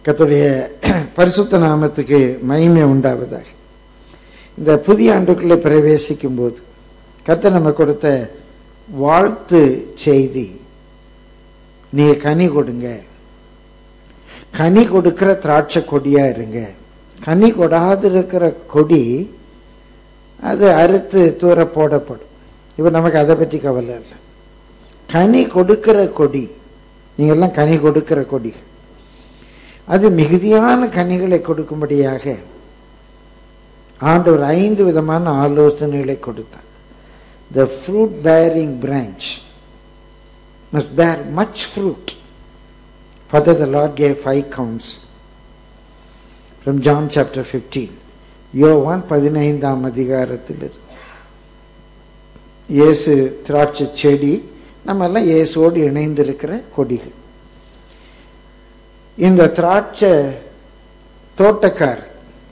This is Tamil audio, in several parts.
கர்த்தருடைய பரிசுத்த நாமத்துக்கு மகிமை உண்டாவதாக இந்த புதிய ஆண்டுக்குள்ளே பிரவேசிக்கும் போது கர்த்தர் நம்ம கொடுத்த வாழ்த்து செய்தி நீங்க கனி கொடுங்க கனி கொடுக்கிற திராட்சை கொடியா இருங்க கனி கொடாது இருக்கிற கொடி அது அறுத்து தூர போடப்படும் இப்போ நமக்கு அதை பற்றி கவலை இல்லை கனி கொடுக்கிற கொடி நீங்கள்லாம் கனி கொடுக்கிற கொடி அது மிகுதியான கனிகளை கொடுக்கும்படியாக ஆண்டவர் ஐந்து விதமான ஆலோசனைகளை கொடுத்தார் the fruit bearing branch must bear much fruit. Further, the Lord gave five counts from John chapter 15. யோவான் பதினைந்தாம் அதிகாரத்தில் இருக்கு. இயேசு திராட்சை செடி நம்ம எல்லாம் இயேசுவோடு இணைந்திருக்கிற கொடிகள் இந்த திராட்சை தோட்டக்கார்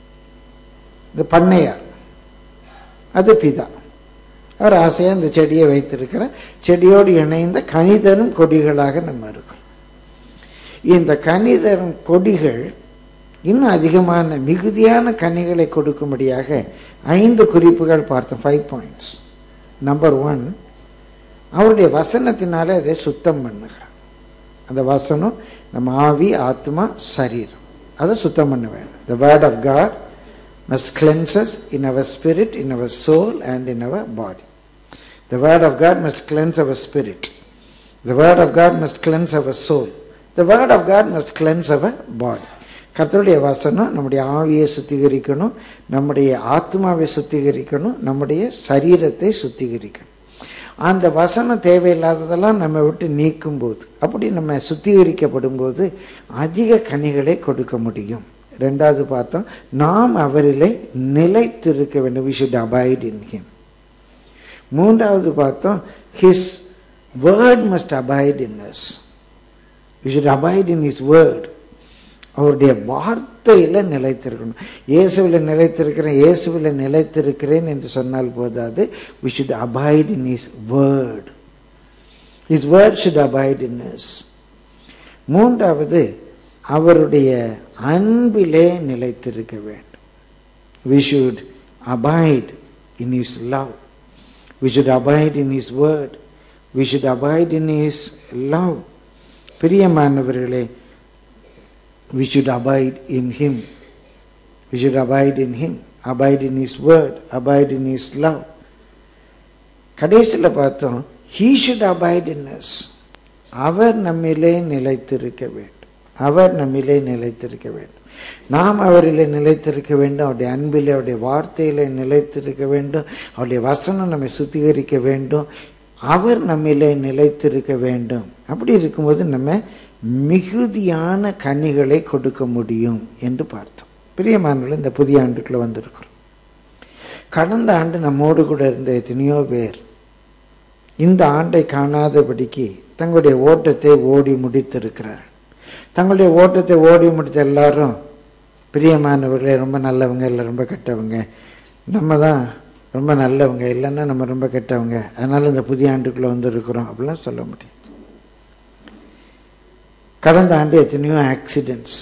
இந்த பண்ணையார் அது பிதா அவர் ஆசையாக இந்த செடியை வைத்திருக்கிற செடியோடு இணைந்த கனிதரும் கொடிகளாக நம்ம இருக்கோம் இந்த கனிதரும் கொடிகள் இன்னும் அதிகமான மிகுதியான கனிகளை கொடுக்கும்படியாக ஐந்து குறிப்புகள் பார்த்தோம் ஃபைவ் பாயிண்ட்ஸ் நம்பர் ஒன் அவருடைய வசனத்தினாலே அதை சுத்தம் பண்ணுகிறார் அந்த வசனம் நம்ம ஆவி ஆத்மா சரீரம் அதை சுத்தம் பண்ண வேண்டும் the word of God must cleanses in our spirit in our soul and in our body The Word of God must cleanse our spirit. The Word of God must cleanse our soul. The Word of God must cleanse our body. கர்த்தருடைய வசனம் நம்முடைய ஆவியை சுத்திகரிக்கணும் நம்முடைய ஆத்மாவை சுத்திகரிக்கணும் நம்முடைய சரீரத்தை சுத்திகரிக்கணும் அந்த வசனம் தேவையில்லாததெல்லாம் நம்ம விட்டு நீக்கும் போது அப்படி நம்ம சுத்திகரிக்கப்படும் போது அதிக கனிகளை கொடுக்க முடியும் ரெண்டாவது பார்த்தோம் நாம் அவரிலே நிலைத்திருக்க வேண்டும் we should abide in him மூன்றாவது பார்த்தோம் his word must abide in us we should abide in his word அவருடைய வார்த்தையில் நிலைத்திருக்கணும் இயேசுவில் நிலைத்திருக்கிறேன் இயேசுவில் நிலைத்திருக்கிறேன் என்று சொன்னால் போதாது we should abide in his word his word should abide in us மூன்றாவது அவருடைய அன்பிலே நிலைத்திருக்க வேண்டும் we should abide in his love We should abide in His word. We should abide in His love. பிரியமானவர்களே we should abide in Him. We should abide in Him. Abide in His word. Abide in His love. கடைசியில் பார்த்தோம் He should abide in us. அவர் நம்மிலே நிலைத்திருக்க வேண்டும் அவர் நம்மிலே நிலைத்திருக்க வேண்டும் நாம் அவரிலே நிலைத்திருக்க வேண்டும் அவருடைய அன்பிலே அவருடைய வார்த்தையிலே நிலைத்திருக்க வேண்டும் அவருடைய வசனம் நம்மை சுத்திகரிக்க வேண்டும் அவர் நம்மிலே நிலைத்திருக்க வேண்டும் அப்படி இருக்கும்போது நம்ம மிகுதியான கனிகளை கொடுக்க முடியும் என்று பார்த்தோம் பிரியமானவர்கள் இந்த புதிய ஆண்டுக்குள்ள வந்திருக்கிறோம் கடந்த ஆண்டு நம்மோடு கூட இருந்த எத்தனையோ பேர் இந்த ஆண்டை காணாதபடிக்கு தங்களுடைய ஓட்டத்தை ஓடி முடித்திருக்கிறார் தங்களுடைய ஓட்டத்தை ஓடி முடித்த எல்லாரும் பிரியமானவர்களே ரொம்ப நல்லவங்க இல்லை ரொம்ப கெட்டவங்க நம்ம தான் ரொம்ப நல்லவங்க இல்லைன்னா நம்ம ரொம்ப கெட்டவங்க அதனால இந்த புதிய ஆண்டுக்குள்ளே வந்துருக்குறோம் அப்படிலாம் சொல்ல முடியும் கடந்த ஆண்டு எத்தனையோ ஆக்சிடென்ட்ஸ்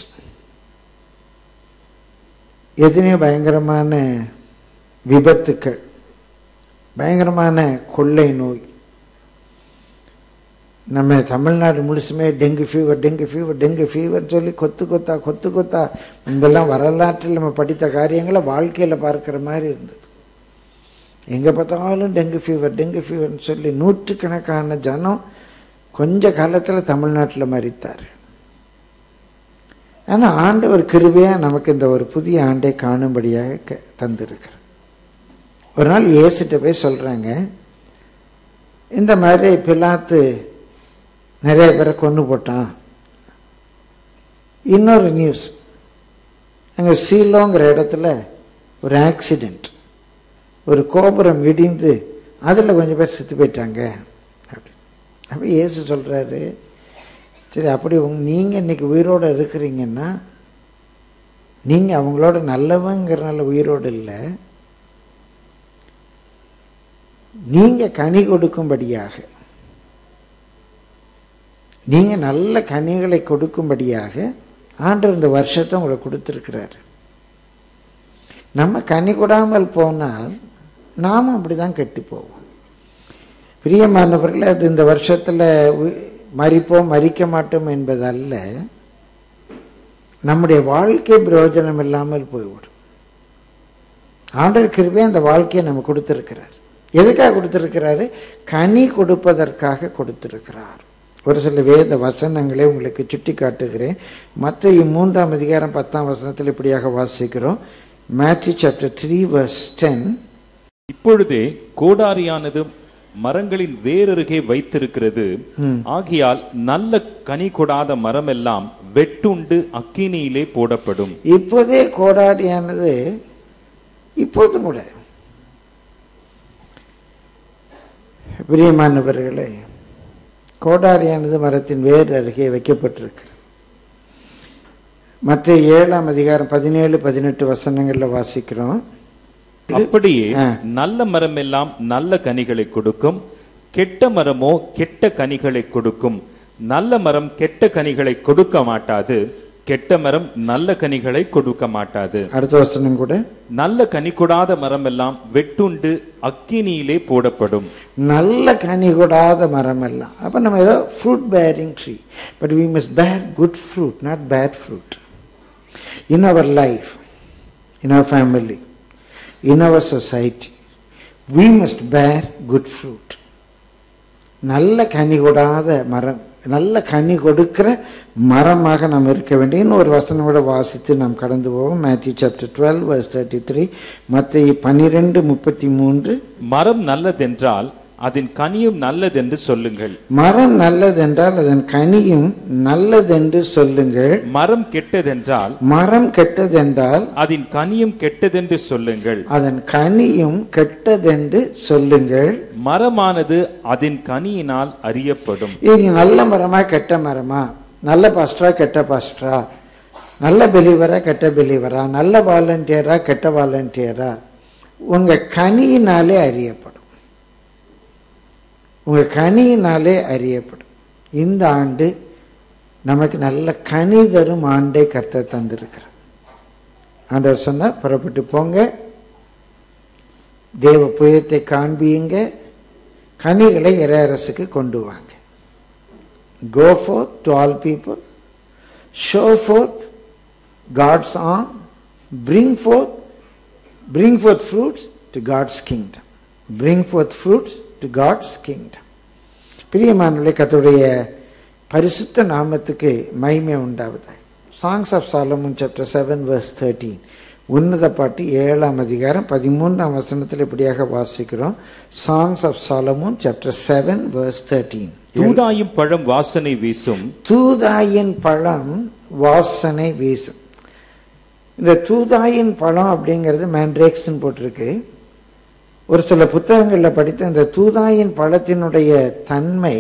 எத்தனையோ பயங்கரமான விபத்துக்கள் பயங்கரமான கொள்ளை நோய் நம்ம தமிழ்நாடு முழுசுமே dengue fever dengue fever dengue fever சொல்லி கொத்து கொத்தா கொத்து கொத்தா முன்பெல்லாம் வரலாற்றில் நம்ம படித்த காரியங்களை வாழ்க்கையில் பார்க்குற மாதிரி இருந்தது எங்கே பார்த்தாலும் டெங்கு ஃபீவர் டெங்கு ஃபீவர்னு சொல்லி நூற்றுக்கணக்கான ஜனம் கொஞ்ச காலத்தில் தமிழ்நாட்டில் மறித்தார் ஆனால் ஆண்டவர் கிருபையாக நமக்கு இந்த ஒரு புதிய ஆண்டை காணும்படியாக தந்திருக்கிறார் ஒரு நாள் ஏசிட்ட போய் சொல்கிறாங்க இந்த மாதிரி பிலாத்து நிறைய பேரை கொண்டு போட்டான் இன்னொரு நியூஸ் அங்கே சீலோங்கிற இடத்துல ஒரு ஆக்சிடெண்ட் ஒரு கோபுரம் இடிந்து அதில் கொஞ்சம் பேர் செத்து போயிட்டாங்க அப்படி அப்போ ஏசு சொல்கிறாரு சரி அப்படி உங் நீங்கள் இன்னைக்கு உயிரோடு இருக்கிறீங்கன்னா நீங்கள் அவங்களோட நல்லவங்கிறனால உயிரோடு இல்லை நீங்கள் கனி கொடுக்கும்படியாக நீங்க நல்ல கனிகளை கொடுக்கும்படியாக ஆண்டவர் இந்த வருஷத்தை உங்களுக்கு கொடுத்துருக்கிறாரு நம்ம கனி கொடாமல் போனால் நாமும் அப்படிதான் கெட்டு போவோம் பிரியமானவர்களே அது இந்த வருஷத்துல உ- மரிப்போம் மறிக்க மாட்டோம் என்பதல்ல நம்முடைய வாழ்க்கை பிரயோஜனம் இல்லாமல் போய்விடும் ஆண்டவர் கிருபை அந்த வாழ்க்கையை நம்ம கொடுத்திருக்கிறார் எதுக்காக கொடுத்திருக்கிறாரு கனி கொடுப்பதற்காக கொடுத்திருக்கிறார் ஒரு சில வேத வசனங்களை உங்களுக்கு சுட்டி காட்டுகிறேன் மற்ற மூன்றாம் அதிகாரம் பத்தாம் வசனத்தில் இப்படியாக வாசிக்கிறோம் Matthew chapter three verse ten இப்பொழுதே கோடாரியானது மரங்களின் வேரருகே வைத்திருக்கிறது ஆகையால் நல்ல கனி கொடாத மரமெல்லாம் வெட்டுண்டு அக்கினியிலே போடப்படும் இப்போதே கோடாரியானது இப்போதும் கூட பிரியமானவர்களே கோடாரியானது மரத்தின் வேர் அருகே வைக்கப்பட்டிருக்கிறது மற்ற ஏழாம் அதிகாரம் பதினேழு பதினெட்டு வசனங்கள்ல வாசிக்கிறோம் அப்படியே ஆ. நல்ல மரம் எல்லாம் நல்ல கனிகளை கொடுக்கும் கெட்ட மரமோ கெட்ட கனிகளை கொடுக்கும் நல்ல மரம் கெட்ட கனிகளை கொடுக்க மாட்டாது கெட்ட மரம் நல்ல கனிகளை கொடுக்க மாட்டாது அடுத்த வசனம் கூட நல்ல கனி கொடாத மரம் எல்லாம் வெட்டுண்டு அக்கினியிலே போடப்படும் நல்ல கனி கொடாத மரம் எல்லாம் அப்ப நம்ம ஏதோ fruit bearing tree but we must bear good fruit not bad fruit in our life in our family in our society we must bear good fruit நல்ல கனி கொடாத மரம் நல்ல கனி கொடுக்கிற மரமாக நாம் இருக்க வேண்டிய இன்னொரு வசனம் கூட வாசித்து நாம் கடந்து போவோம் Matthew chapter twelve verse thirty three மற்ற பன்னிரெண்டு முப்பத்தி மூன்று மரம் நல்லதென்றால் அதன் கனியும் நல்லதென்று சொல்லுங்கள் மரம் நல்லதென்றால் அதன் கனியும் நல்லதென்று சொல்லுங்கள் மரம் கெட்டதென்றால் மரம் கெட்டதென்றால் அதன் கனியும் கெட்டதென்று சொல்லுங்கள் அதன் கனியும் கெட்டதென்று சொல்லுங்கள் மரமானது அதன் கனியினால் அறியப்படும் இது நல்ல மரமா கெட்ட மரமா நல்ல பாஸ்டரா கெட்ட பாஸ்டரா நல்ல பெலிவரா கெட்ட பெலிவரா நல்ல வாலண்டியரா கெட்ட வாலண்டியரா உங்க கனியினாலே அறியப்படும் உங்க கனியினாலே அறியப்படும் இந்த ஆண்டு நமக்கு நல்ல கனி தரும் ஆண்டை கர்த்தர் தந்திருக்கிறார் ஆண்டவர் சொன்னார் புறப்பட்டு போங்க தேவ புயத்தை காண்பியுங்க கனிகளை இறையரசுக்கு கொண்டு வாங்க go forth to all people, show forth God's arm, bring forth, bring forth fruits to God's kingdom. Bring forth fruits to God's kingdom. பிரியமானவர்களே கர்த்தருடைய பரிசுத்த நாமத்துக்கு மகிமை உண்டாவது Songs of Solomon chapter seven verse thirteen உன்னத பாட்டு ஏழாம் அதிகாரம் பதிமூன்றாம் வசனத்தில் இப்படியாக வாசிக்கிறோம் Songs of Solomon chapter seven verse thirteen தூதாயும் பழம் வாசனை வீசும் தூதாயின் பழம் வாசனை வீசும் இந்த தூதாயின் பழம் அப்படிங்கிறது மேண்ட்ரேக்ஸ்ன்னு போட்டிருக்கு ஒரு சில புத்தகங்களில் படித்த இந்த தூதாயின் பழத்தினுடைய தன்மை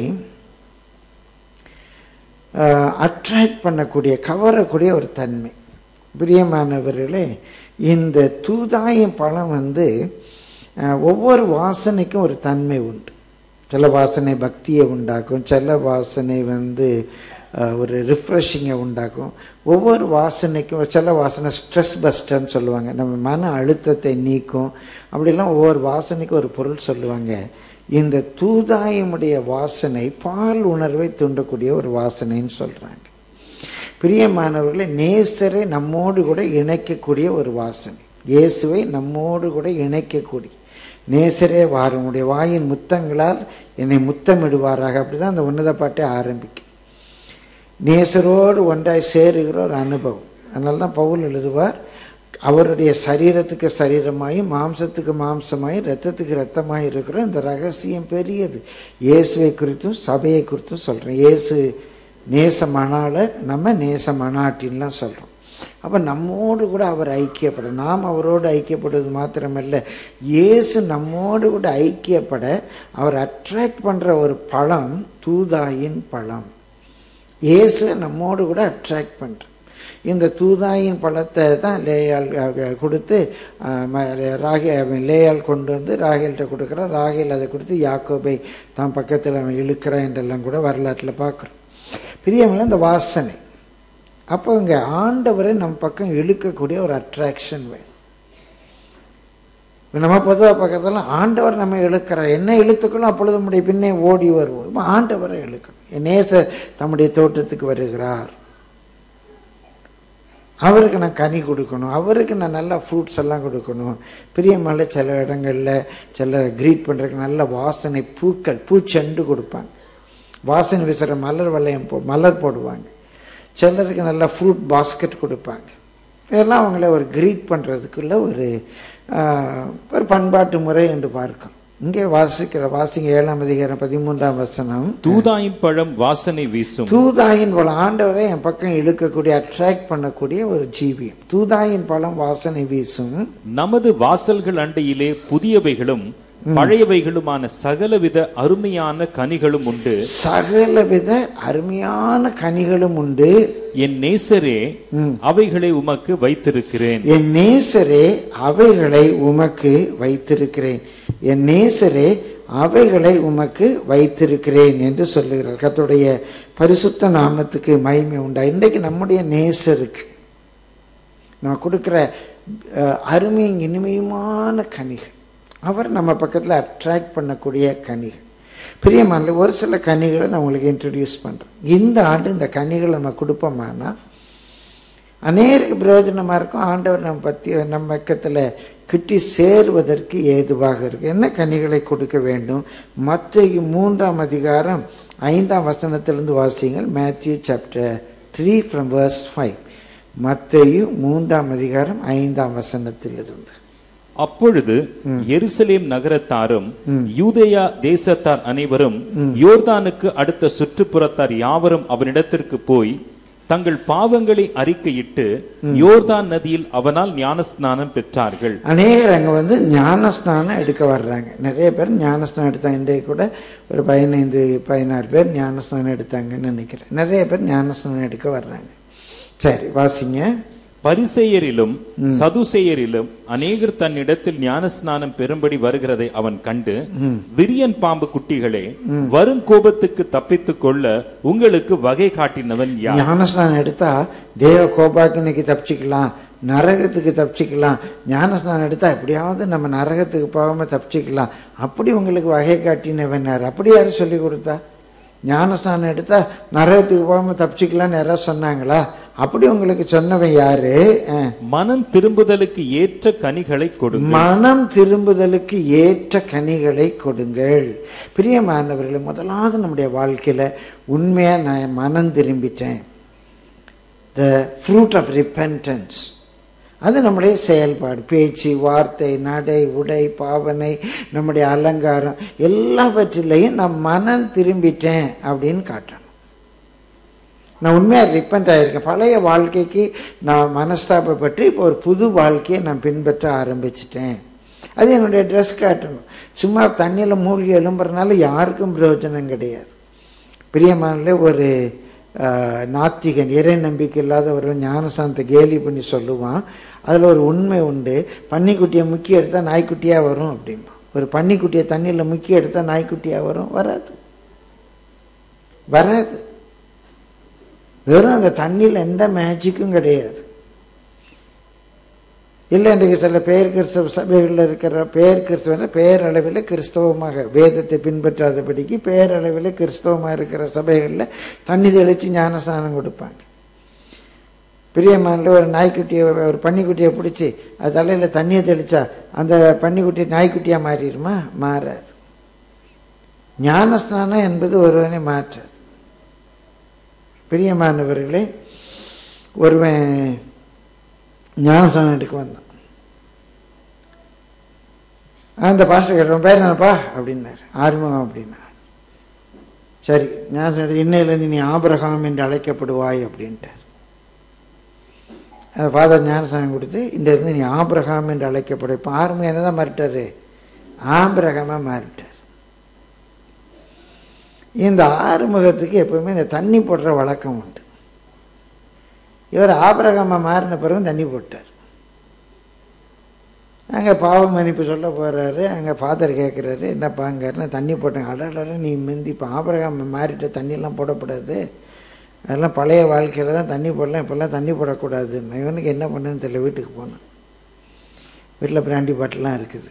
அட்ராக்ட் பண்ணக்கூடிய கவரக்கூடிய ஒரு தன்மை பிரியமானவர்களே இந்த தூதாயின் பழம் வந்து அஹ், ஒவ்வொரு வாசனைக்கும் ஒரு தன்மை உண்டு சில வாசனை பக்தியை உண்டாக்கும் சில வாசனை வந்து அஹ், ஒரு ரிஃப்ரெஷிங்கை உண்டாக்கும் ஒவ்வொரு வாசனைக்கும் சில வாசனை ஸ்ட்ரெஸ் பஸ்டர்னு சொல்லுவாங்க நம்ம மன அழுத்தத்தை நீக்கும் அப்படிலாம் ஒவ்வொரு வாசனைக்கும் ஒரு பொருள் சொல்லுவாங்க இந்த தூதாயமுடைய வாசனை பால் உணர்வை தூண்டக்கூடிய ஒரு வாசனைன்னு சொல்றாங்க பிரியமானவர்களை நேசரை நம்மோடு கூட இணைக்கக்கூடிய ஒரு வாசனை இயேசுவை நம்மோடு கூட இணைக்கக்கூடிய நேசரே வாரும் உடைய வாயின் முத்தங்களால் என்னை முத்தமிடுவாராக அப்படிதான் அந்த உன்னத பாட்டை ஆரம்பிக்கும் நேசரோடு ஒன்றாய் சேருகிற ஒரு அனுபவம் அதனால தான் பவுல் எழுதுவார் அவருடைய சரீரத்துக்கு சரீரமாயும் மாம்சத்துக்கு மாம்சமாயும் ரத்தத்துக்கு ரத்தமாய் இருக்கிற இந்த ரகசியம் பெரியது இயேசுவை குறித்தும் சபையை குறித்தும் சொல்றேன் இயேசு நேச மணாளர் நம்ம நேச மணாட்டின்லாம் சொல்றோம் அப்ப நம்மோடு கூட அவர் ஐக்கியப்பட நாம் அவரோடு ஐக்கியப்படுவது மாத்திரமல்ல இயேசு நம்மோடு கூட ஐக்கியப்பட அவர் அட்ராக்ட் பண்ற ஒரு பழம் தூதாயின் பழம் இயேசு நம்மோடு கூட அட்ராக்ட் பண்ற இந்த தூதாயின் பழத்தை தான் லேயால் அஹ், கொடுத்து அஹ், ம- ராகே அவன் லேயால் கொண்டு வந்து ராகேல்கிட்ட கொடுக்குறான் ராகேல் அதை கொடுத்து யாக்கோபை தான் பக்கத்தில் அவன் இழுக்கிறான் என்றெல்லாம் கூட வரலாற்றில் பார்க்குறோம் பிரியமில்ல இந்த வாசனை அப்போ இங்கே ஆண்டவரை நம்ம பக்கம் இழுக்கக்கூடிய ஒரு அட்ராக்ஷன் வேணும் இப்ப நம்ம பொதுவாக பக்கத்தில் ஆண்டவர் நம்ம இழுக்கிறார் என்ன இழுத்துக்கணும் அப்பொழுது நம்முடைய பின்னே ஓடி வருவோம் இப்போ ஆண்டவரை இழுக்கணும் என் நேசர் தம்முடைய தோட்டத்துக்கு வருகிறார் அவருக்கு நான் கனி கொடுக்கணும் அவருக்கு நான் நல்லா ஃப்ரூட்ஸ் எல்லாம் கொடுக்கணும் பிரியமல்ல சில இடங்களில் சில க்ரீட் பண்ணுறதுக்கு நல்ல வாசனை பூக்கள் பூச்செண்டு கொடுப்பாங்க வாசனை வீசுகிற மலர் வளையம் போ மலர் போடுவாங்க சிலருக்கு நல்ல ஃப்ரூட் பாஸ்கெட் கொடுப்பாங்க இதெல்லாம் அவங்கள ஒரு க்ரீட் பண்ணுறதுக்குள்ள ஒரு ஆஹ், ஒரு பண்பாட்டு முறை என்று பார்க்கும் இங்கே வாசிக்கிற வாசிங்க ஏழாம் அதிகாரம் பதிமூன்றாம் வசனம் தூதாயும் பழம் வாசனை வீசும் தூதாயின் பழம் ஆண்டவரை என் பக்கம் இழுக்கக்கூடிய அட்ராக்ட் பண்ணக்கூடிய ஒரு ஜீவியம் தூதாயின் பழம் வாசனை வீசும் நமது வாசல்கள் அண்டையிலே புதியவைகளும் பழையவைகளுமான சகலவித அருமையான கனிகளும் உண்டு சகலவித அருமையான கனிகளும் உண்டு என் நேசரே ம். அவைகளை உமக்கு வைத்திருக்கிறேன் என் நேசரே அவைகளை உமக்கு வைத்திருக்கிறேன் என் நேசரே அவைகளை உமக்கு வைத்திருக்கிறேன் என்று சொல்லுகிறார் கர்த்தருடைய பரிசுத்த நாமத்துக்கு மகிமை உண்டா இன்றைக்கு நம்முடைய நேசருக்கு நம்ம கொடுக்குற அஹ், அருமையும் இனிமையுமான கனிகள் அவர் நம்ம பக்கத்தில் அட்ராக்ட் பண்ணக்கூடிய கனிகள் பிரியமான ஒரு சில கனிகளை நான் உங்களுக்கு இன்ட்ரடியூஸ் பண்ணுறேன் இந்த ஆண்டு இந்த கனிகளை நம்ம கொடுப்போமானா அநேருக்கு பிரயோஜனமாக இருக்கும் ஆண்டவர் நம்ம பற்றி நம்ம பக்கத்தில் கிட்டி சேருவதற்கு ஏதுவாக இருக்கு என்ன கனிகளை கொடுக்க வேண்டும் மத்திய மூன்றாம் அதிகாரம் ஐந்தாம் வசனத்திலிருந்து வாசிங்கள் Matthew chapter three from verse five மத்தேயு மூன்றாம் அதிகாரம் ஐந்தாம் வசனத்திலிருந்து அப்பொழுது எருசலேம் நகரத்தாரும் யூதேயா தேசத்தார் அனைவரும் யோர்தானுக்கு அடுத்த சுற்றுப்புறத்தார் யாவரும் அவனிடத்திற்கு போய் தங்கள் பாவங்களை அறிக்கையிட்டு யோர்தான் நதியில் அவனால் ஞானஸ்நானம் பெற்றார்கள் அநேகர் அங்கே வந்து ஞானஸ்நானம் எடுக்க வர்றாங்க நிறைய பேர் ஞானஸ்நானம் எடுத்தாங்க இன்றைக்கு கூட ஒரு பதினைந்து பதினாறு பேர் ஞானஸ்நானம் எடுத்தாங்கன்னு நினைக்கிறேன் நிறைய பேர் ஞானஸ்நானம் எடுக்க வர்றாங்க சரி வாசிங்க பரிசேயரிலும் சதுசேயரிலும் அநேகர் தன்னிடத்தில் ஞானஸ்நானம் பெறும்படி வருகிறதை அவன் கண்டு விரியன் பாம்பு குட்டிகளே வரும் கோபத்துக்கு தப்பித்துக் கொள்ள உங்களுக்கு வகை காட்டினவன் யார் ஞானஸ்நானம் எடுத்தா தேவ கோபாக்கினைக்கு தப்பிச்சுக்கலாம் நரகத்துக்கு தப்பிச்சுக்கலாம் ஞானஸ்நானம் எடுத்தா எப்படியாவது நம்ம நரகத்துக்கு போகாம தப்பிச்சுக்கலாம் அப்படி உங்களுக்கு வகை காட்டினவன் யார் அப்படி யாரும் சொல்லி கொடுத்தா ஞானஸ்நானம் எடுத்தா நரகத்துக்கு போகாம தப்பிச்சுக்கலாம்னு யாராவது சொன்னாங்களா அப்படி உங்களுக்கு சொன்னவன் யாரு அஹ். மனம் திரும்புதலுக்கு ஏற்ற கனிகளை கொடுங்க மனம் திரும்புதலுக்கு ஏற்ற கனிகளை கொடுங்கள் பிரியமானவர்களே முதலாவது நம்முடைய வாழ்க்கையில உண்மையா நான் மனம் திரும்பிட்டேன் த ஃப்ரூட் ஆஃப் ரிப்பென்டன்ஸ் அது நம்முடைய செயல்பாடு பேச்சு வார்த்தை நடை உடை பாவனை நம்முடைய அலங்காரம் எல்லாவற்றிலையும் நான் மனம் திரும்பிட்டேன் அப்படின்னு காட்டணும் நான் உண்மையாக ரிப்பண்ட் ஆகியிருக்கேன் பழைய வாழ்க்கைக்கு நான் மனஸ்தாபப்பட்டு இப்போ ஒரு புது வாழ்க்கையை நான் பின்பற்ற ஆரம்பிச்சிட்டேன் அது என்னுடைய ட்ரெஸ் காட்டணும் சும்மா தண்ணியில் மூழ்கி எழும்புறதுனால யாருக்கும் பிரயோஜனம் கிடையாது பிரியமானல ஒரு ஆஹ், நாத்திகன் இறை நம்பிக்கை இல்லாத ஒரு ஞானசாந்தத்தை கேலி பண்ணி சொல்லுவான் அதில் ஒரு உண்மை உண்டு பன்னிக்குட்டியை முக்கி எடுத்தால் நாய்க்குட்டியாக வரும் அப்படிம்பா ஒரு பன்னிக்குட்டியை தண்ணியில் முக்கி எடுத்தால் நாய்க்குட்டியாக வரும் வராது வராது வெறும் அந்த தண்ணியில் எந்த மேஜிக்கும் கிடையாது இல்லை இன்றைக்கு சில பேர் கிறிஸ்தவ சபைகளில் இருக்கிற பேர் கிறிஸ்தவ பேரளவில் கிறிஸ்தவமாக வேதத்தை பின்பற்றாதபடிக்கு பேரளவில் கிறிஸ்தவமாக இருக்கிற சபைகளில் தண்ணி தெளித்து ஞானஸ்நானம் கொடுப்பாங்க பிரியமான ஒரு நாய்க்குட்டியை ஒரு பன்னிக்குட்டியை பிடிச்சி அது தலையில் தண்ணியை தெளித்தா அந்த பன்னிக்குட்டி நாய்க்குட்டியாக மாறிடுமா மாறாது ஞானஸ்நானம் என்பது ஒருவனை மாற்றாது பிரியமானவர்களே ஒருவன் ஞானஸ்தானம் எடுக்க வந்தான் அந்த பாஸ்டர் கேட்டவன் பேர் என்னப்பா அப்படின்னாரு ஆறுமுகம் அப்படின்னா சரி ஞானஸ்தானம் எடுத்து இன்னையிலேருந்து நீ ஆபரகாம் என்று அழைக்கப்படுவாய் அப்படின்ட்டார் அந்த ஃபாதர் ஞானஸ்தானம் கொடுத்து இந்த இருந்து நீ ஆபிரகாம் என்று அழைக்கப்படும் இப்போ ஆறுமுகம் என்ன தான் மாறிட்டாரு ஆபிரகமாக மாறிட்டார் இந்த ஆறுமுகத்துக்கு எப்பவுமே இந்த தண்ணி போடுற வழக்கம் உண்டு இவர் ஆபரகமாக மாறின பிறகு தண்ணி போட்டார் அங்கே பாவ மன்னிப்பு சொல்ல போகிறாரு அங்கே ஃபாதர் கேட்குறாரு என்னப்பாங்காருன்னு தண்ணி போட்டேன் அடடட நீ முந்தி இப்போ ஆபரகம் மாறிட்ட தண்ணியெல்லாம் போடக்கூடாது அதெல்லாம் பழைய வாழ்க்கையில் தான் தண்ணி போடலாம் இப்போல்லாம் தண்ணி போடக்கூடாது நான் இவனுக்கு என்ன பண்ணுன்னு தெரியல வீட்டுக்கு போனேன் வீட்டில் பிராண்டி பாட்டிலாம் இருக்குது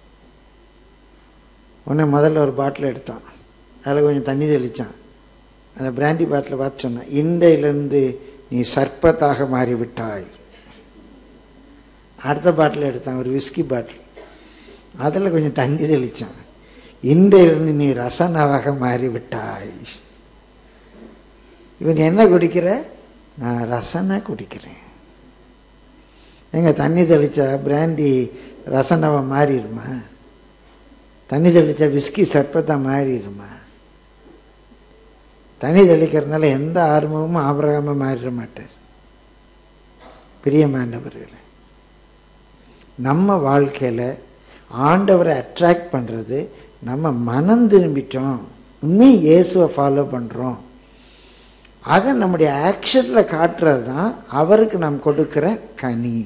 உடனே முதல்ல ஒரு பாட்டில் எடுத்தான் அதில் கொஞ்சம் தண்ணி தெளித்தான் அந்த பிராண்டி பாட்டில் பார்த்து சொன்னான் இண்டையிலிருந்து நீ சர்ப்பத்தாக மாறிவிட்டாய் அடுத்த பாட்டில் எடுத்தான் ஒரு விஸ்கி பாட்டில் அதில் கொஞ்சம் தண்ணி தெளித்தான் இன்றையிலிருந்து நீ ரசனாவாக மாறிவிட்டாய் இவன் என்ன குடிக்கிற நான் ரசனை குடிக்கிறேன் எங்க தண்ணி தெளிச்சா பிராண்டி ரசனவை மாறிடுமா தண்ணி தெளிச்சா விஸ்கி சர்ப்பத்தா மாறிடுமா தண்ணி தெளிக்கிறதுனால எந்த ஆர்வமும் ஆபரகமா மாறிட மாட்டார் பிரியமானவர்களே நம்ம வாழ்க்கையில ஆண்டவரை அட்ராக்ட் பண்றது நம்ம மனம் திரும்பிட்டோம் உண்மை இயேசுவை ஃபாலோ பண்றோம் அதை நம்முடைய ஆக்ஷனில் காட்டுறது தான் அவருக்கு நாம் கொடுக்கிற கனி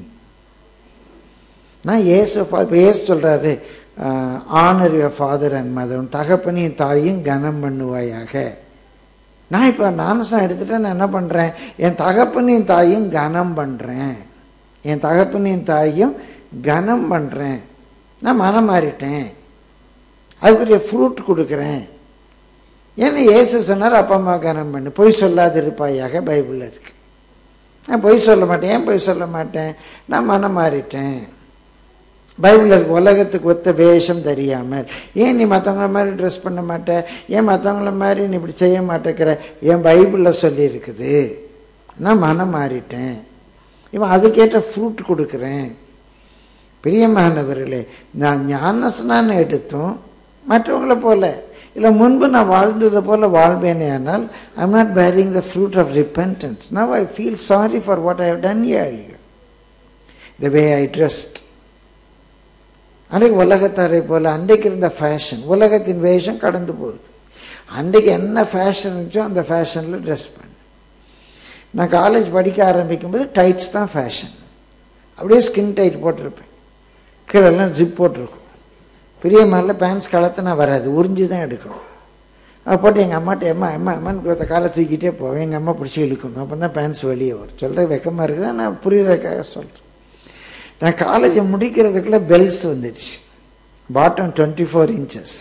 நான் ஏசு இப்போ ஏசு சொல்கிறாரு honour your father and mother தகப்பனையும் தாயும் கனம் பண்ணுவாயாக நான் இப்போ நானசனம் எடுத்துட்டு நான் என்ன பண்ணுறேன் என் தகப்பனையும் தாயும் கனம் பண்ணுறேன் என் தகப்பனையும் தாயும் கனம் பண்ணுறேன் நான் மனம் மாறிட்டேன் அதுக்குரிய ஃப்ரூட் கொடுக்குறேன் ஏன்னா இயேசு சொன்னார் அப்பா அம்மா கனம் பண்ணு பொய் சொல்லாது இருப்பாயாக பைபிளில் இருக்கு நான் பொய் சொல்ல மாட்டேன் ஏன் பொய் சொல்ல மாட்டேன் நான் மனம் மாறிட்டேன் பைபிளில் இருக்கு உலகத்துக்கு ஒத்த வேஷம் தெரியாமல் ஏன் நீ மற்றவங்கள மாதிரி ட்ரெஸ் பண்ண மாட்ட ஏன் மற்றவங்கள மாதிரி நீ இப்படி செய்ய மாட்டேங்கிற என் பைபிளில் சொல்லி இருக்குது நான் மனம் மாறிட்டேன் இவன் அதுக்கேற்ற ஃப்ரூட் கொடுக்குறேன் பிரியமானவர்களே நான் ஞானஸ்நானம் எடுத்தும் மற்றவங்கள போல இல்லை முன்பு நான் வாழ்ந்ததை போல வாழ்வேனே ஆனால் I'm not bearing the fruit of repentance now I feel sorry for what I have done earlier the way I dressed அன்றைக்கு உலகத்தாரை போல அன்றைக்கு இருந்த ஃபேஷன் உலகத்தின் வேஷம் கடந்து போகுது அன்றைக்கு என்ன ஃபேஷன் இருந்துச்சோ அந்த ஃபேஷனில் ட்ரெஸ் பண்ணு நான் காலேஜ் படிக்க ஆரம்பிக்கும்போது டைட்ஸ் தான் ஃபேஷன் அப்படியே ஸ்கின் டைட் போட்டிருப்பேன் கீழெல்லாம் ஜிப் போட்டிருக்கும் பெரிய மாதிரில பேண்ட்ஸ் கலத்தினா வராது உறிஞ்சி தான் எடுக்கணும் அதை போட்டு எங்கள் அம்மாட்ட அம்மா அம்மா அம்மான்னு கொடுத்த காலை தூக்கிட்டே போவேன் எங்கள் அம்மா பிடிச்சி இழுக்கணும் அப்போ தான் பேண்ட்ஸ் வெளியே வரும் சொல்கிற வெக்கமாக இருக்குது நான் புரியுறதுக்காக சொல்கிறேன் நான் காலேஜை முடிக்கிறதுக்குள்ள பெல்ஸ் வந்துடுச்சு பாட்டம் டுவெண்ட்டி ஃபோர் இன்ச்சஸ்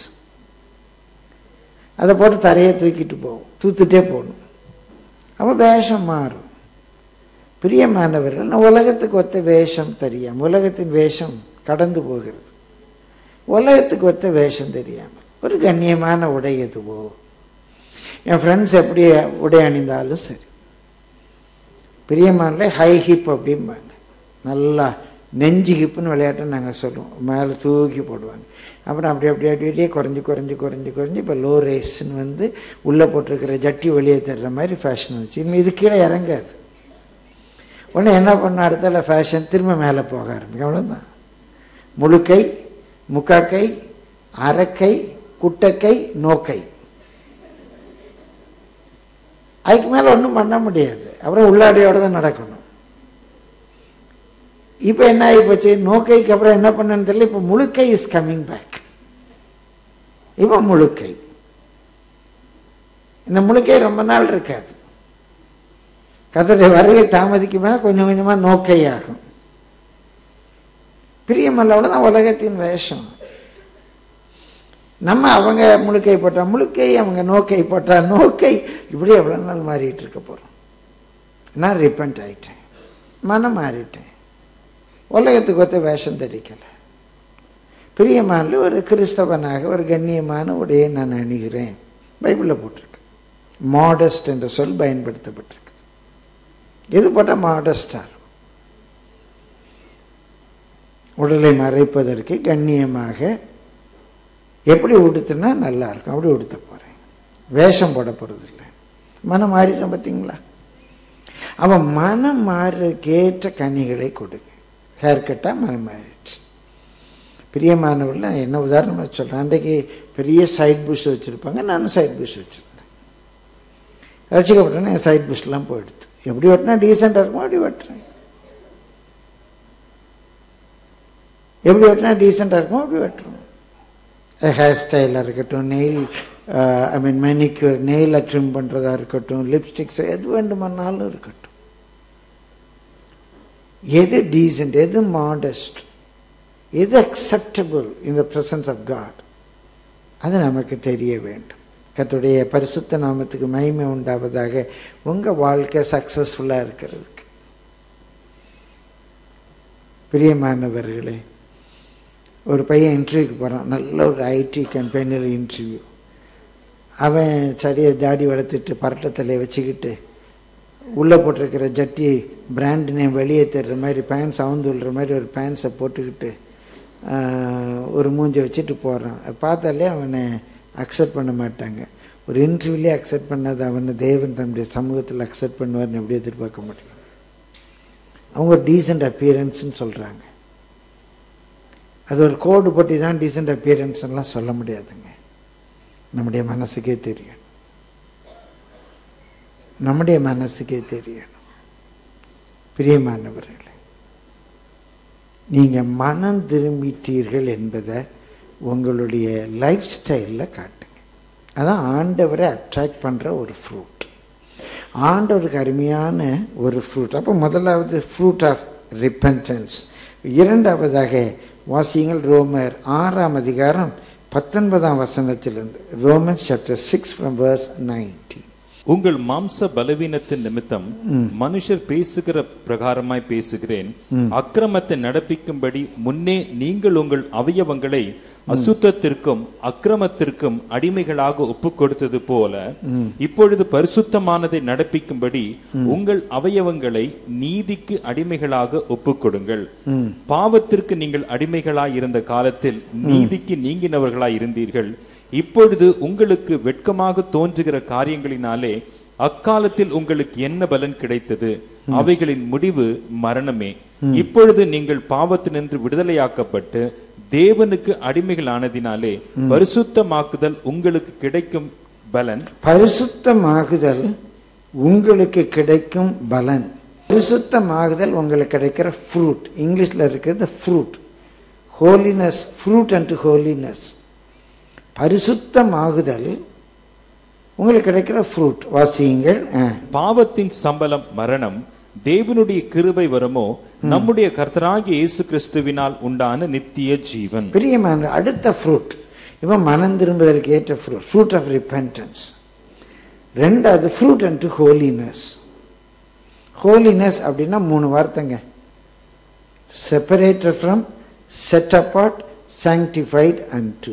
அதை போட்டு தரையை தூக்கிட்டு போவோம் தூத்துட்டே போகணும் அப்போ வேஷம் மாறும் பிரியமானவர்கள் நான் உலகத்துக்கு ஒத்த வேஷம் தெரியாம உலகத்தின் வேஷம் கடந்து போகிறது உலகத்துக்கு ஒத்த வேஷம் தெரியாமல் ஒரு கண்ணியமான உடை எதுவோ என் ஃப்ரெண்ட்ஸ் எப்படி உடை அணிந்தாலும் சரி பிரியமானல ஹை ஹிப் அப்படிம்பாங்க நல்லா நெஞ்சு ஹிப்புன்னு விளையாட்டை நாங்கள் சொல்லுவோம் மேலே தூக்கி போடுவாங்க அப்புறம் அப்படி அப்படி அப்படி அப்படியே குறைஞ்சி குறைஞ்சி குறைஞ்சி குறைஞ்சி இப்போ லோ ரேஸ்ன்னு வந்து உள்ளே போட்டிருக்கிற ஜட்டி வெளியே தர்ற மாதிரி ஃபேஷன் வந்துச்சு இனிமேல் இது கீழே இறங்காது உடனே என்ன பண்ண அடுத்தால ஃபேஷன் திரும்ப மேலே போக ஆரம்பிக்கும் அவ்வளோதான் முழுக்கை முக்காக்கை அரைக்கை குட்டக்கை நோக்கை அதுக்கு மேலே ஒன்றும் பண்ண முடியாது அப்புறம் உள்ளாடையோட தான் நடக்கணும் இப்போ என்ன ஆகி போச்சு நோக்கைக்கு அப்புறம் என்ன பண்ணன்னு தெரியல இப்போ முழுக்கை இஸ் கம்மிங் பேக் இப்போ முழுக்கை இந்த முழுக்கை ரொம்ப நாள் இருக்காது கதருடைய வருகை தாமதிக்கும் மேலே கொஞ்சம் கொஞ்சமாக நோக்கை ஆகும் பிரியமல்லோட தான் உலகத்தின் வேஷம் நம்ம அவங்க முழுக்கை போட்டா முழுக்கை அவங்க நோக்கை போட்டா நோக்கை இப்படி எவ்வளோ நாள் மாறிட்டு இருக்க போகிறோம் நான் ரிப்பன்ட் ஆயிட்டேன் மனம் மாறிட்டேன் உலகத்துக்கு ஒத்த வேஷம் தெரிக்கல பிரியமான ஒரு கிறிஸ்தவனாக ஒரு கண்ணியமான உடையை நான் அணிகிறேன் பைபிளில் போட்டிருக்கு மாடஸ்ட் என்ற சொல் பயன்படுத்தப்பட்டிருக்கு எது போட்டால் மாடஸ்டாக இருக்கும் உடலை மறைப்பதற்கு கண்ணியமாக எப்படி உடுத்துனா நல்லா இருக்கும் அப்படி உடுத்த போகிறேன் வேஷம் போட போகிறது இல்லை மனம் மாறிடும் பார்த்தீங்களா அவன் மனம் மாறுறதுக்கேற்ற கனிகளை கொடுங்க ஹேர் கட்டாக மனம் மாறிடுச்சு பிரியமானவர்கள் நான் என்ன உதாரணமாக சொல்கிறேன் அன்றைக்கு பெரிய சைட் புஷ் வச்சுருப்பாங்க நானும் சைட் புஷ் வச்சுருந்தேன் ரசிக்கப்பட்டேன்னா என் சைட் புஷ்லாம் போயிடுது எப்படி வெட்டினா டீசெண்டாக இருக்குமோ அப்படி வெட்டுறேன் எப்படி வெட்டினா டீசெண்டாக இருக்குமோ அப்படி வெட்டுறோம் ஹேர் ஸ்டைலாக இருக்கட்டும் நெயில் ஐ மீன் மேனிக்யூர் நெயிலை ட்ரிம் பண்ணுறதா இருக்கட்டும் லிப்ஸ்டிக்ஸ் எது வேண்டுமானாலும் இருக்கட்டும் எது டீசென்ட் எது மாடஸ்ட் எது acceptable in the presence of God அது நமக்கு தெரிய வேண்டும் கர்த்தருடைய பரிசுத்த நாமத்துக்கு மகிமை உண்டாவதாக உங்கள் வாழ்க்கை சக்ஸஸ்ஃபுல்லாக இருக்கிறதுக்கு பிரியமானவர்களே ஒரு பையன் இன்டர்வியூக்கு போகிறான் நல்ல ஒரு ஐடி கம்பெனியில் இன்டர்வியூ அவன் சரியை தாடி வளர்த்துட்டு பரட்டை தலையை வச்சுக்கிட்டு உள்ளே போட்டிருக்கிற ஜட்டி பிராண்ட் நேம் வெளியே தர்ற மாதிரி பேண்ட்ஸ் அவுந்து விடுற மாதிரி ஒரு பேண்ட்ஸை போட்டுக்கிட்டு ஆஹ், ஒரு மூஞ்சை வச்சுட்டு போகிறான் பார்த்தாலே அவனை அக்செப்ட் பண்ண மாட்டாங்க ஒரு இன்டர்வியூலேயே அக்செப்ட் பண்ணாத அவனை தேவன் தன்னுடைய சமூகத்தில் அக்செப்ட் பண்ணுவார்னு எப்படி எதிர்பார்க்க முடியும் அவங்க டீசெண்ட் அப்பியரன்ஸ்னு சொல்கிறாங்க அது ஒரு கோடு போட்டி தான் டீசெண்ட் அப்பியரன்ஸ் எல்லாம் சொல்ல முடியாதுங்க நம்முடைய மனசுக்கே தெரியும் நம்முடைய மனசுக்கே தெரியணும் பிரியமானவர்களே நீங்கள் மனம் திரும்பிட்டீர்கள் என்பதை உங்களுடைய லைஃப் ஸ்டைலில் காட்டுங்க அதான் ஆண்டவரை அட்ராக்ட் பண்ணுற ஒரு ஃப்ரூட் ஆண்டவருக்கு அருமையான ஒரு ஃப்ரூட் அப்போ முதலாவது ஃப்ரூட் ஆஃப் ரிப்பன்டன்ஸ் இரண்டாவதாக வாசியங்கள் ரோமர் ஆறாம் அதிகாரம் பத்தொன்பதாம் வசனத்திலிருந்து Roman chapter six from verse ninety உங்கள் மாம்ச பலவீனத்தின் நிமித்தம் மனுஷர் பேசுகிற பிரகாரமாய் பேசுகிறேன் அக்கிரமத்தை நடப்பிக்கும்படி முன்னே நீங்கள் உங்கள் அவயவங்களை அசுத்தத்திற்கும் அக்கிரமத்திற்கும் அடிமைகளாக ஒப்புக் கொடுத்தது போல இப்பொழுது பரிசுத்தமானதை நடப்பிக்கும்படி உங்கள் அவயவங்களை நீதிக்கு அடிமைகளாக ஒப்புக் கொடுங்கள் பாவத்திற்கு நீங்கள் அடிமைகளாய் இருந்த காலத்தில் நீதிக்கு நீங்கினவர்களாய் இருந்தீர்கள் இப்பொழுது உங்களுக்கு வெட்கமாக தோன்றுகிற காரியங்களினாலே அக்காலத்தில் உங்களுக்கு என்ன பலன் கிடைத்தது அவைகளின் முடிவு மரணமே இப்பொழுது நீங்கள் பாவத்தினின்று விடுதலையாக்கப்பட்டு தேவனுக்கு அடிமைகளானதினாலே பரிசுத்தமாக்குதல் உங்களுக்கு கிடைக்கும் பலன் பரிசுத்தமாகுதல் உங்களுக்கு கிடைக்கும் பலன் பரிசுத்தமாகுதல் உங்களுக்கு கிடைக்கிற ஃப்ரூட் இங்கிலீஷில் இருக்கிறது fruit holiness fruit and holiness பரிசுத்தமாகுதல் உங்களுக்கு கிடைக்கிற ஃப்ரூட் வாசியுங்கள் ஆ. பாவத்தின் சம்பளம் மரணம் தேவனுடைய கிருபை வருமோ நம்முடைய கர்த்தராகிய இயேசு கிறிஸ்துவினால் உண்டான நித்திய ஜீவன் பிரியமான அடுத்த ஃப்ரூட் இவன் மனம் திரும்புதலுக்கு ஏற்ற ஃப்ரூட் ஃப்ரூட் ஆஃப் ரிப்பென்டன்ஸ் ரெண்டாவது ஃப்ரூட் அண்ட் ஹோலினஸ் ஹோலினஸ் அப்படின்னா மூணு வார்த்தைங்க separated from set apart sanctified unto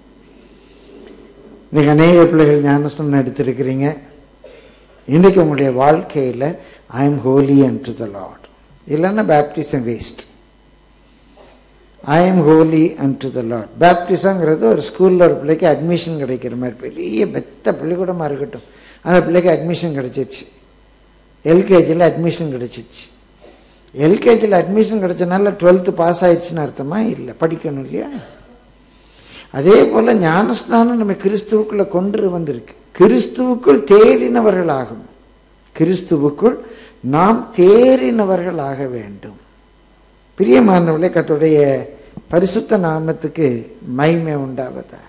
நீங்கள் அநேக பிள்ளைகள் ஞானஸ்தானம் எடுத்திருக்கிறீங்க இன்றைக்கு உங்களுடைய வாழ்க்கையில் I am holy unto the Lord இல்லைன்னா baptism waste I am holy unto the Lord பேப்டிசங்கிறது ஒரு ஸ்கூலில் ஒரு பிள்ளைக்கு அட்மிஷன் கிடைக்கிற மாதிரி பெரிய பெத்த பள்ளிக்கூடமாக இருக்கட்டும் அந்த பிள்ளைக்கு அட்மிஷன் கிடைச்சிருச்சு எல்கேஜியில் அட்மிஷன் கிடைச்சிருச்சு எல்கேஜியில் அட்மிஷன் கிடைச்சனால டுவெல்த்து பாஸ் ஆயிடுச்சுன்னு அர்த்தமா இல்லை படிக்கணும் இல்லையா அதே போல ஞானஸ்நானம் நம்ம கிறிஸ்துவுக்குள்ள கொண்டு வந்திருக்கு கிறிஸ்துவுக்குள் தேறினவர்களாகும் கிறிஸ்துவுக்குள் நாம் தேறினவர்களாக வேண்டும் பிரியமானவர்களே கத்துடைய பரிசுத்த நாமத்துக்கு மகிமை உண்டாவதாக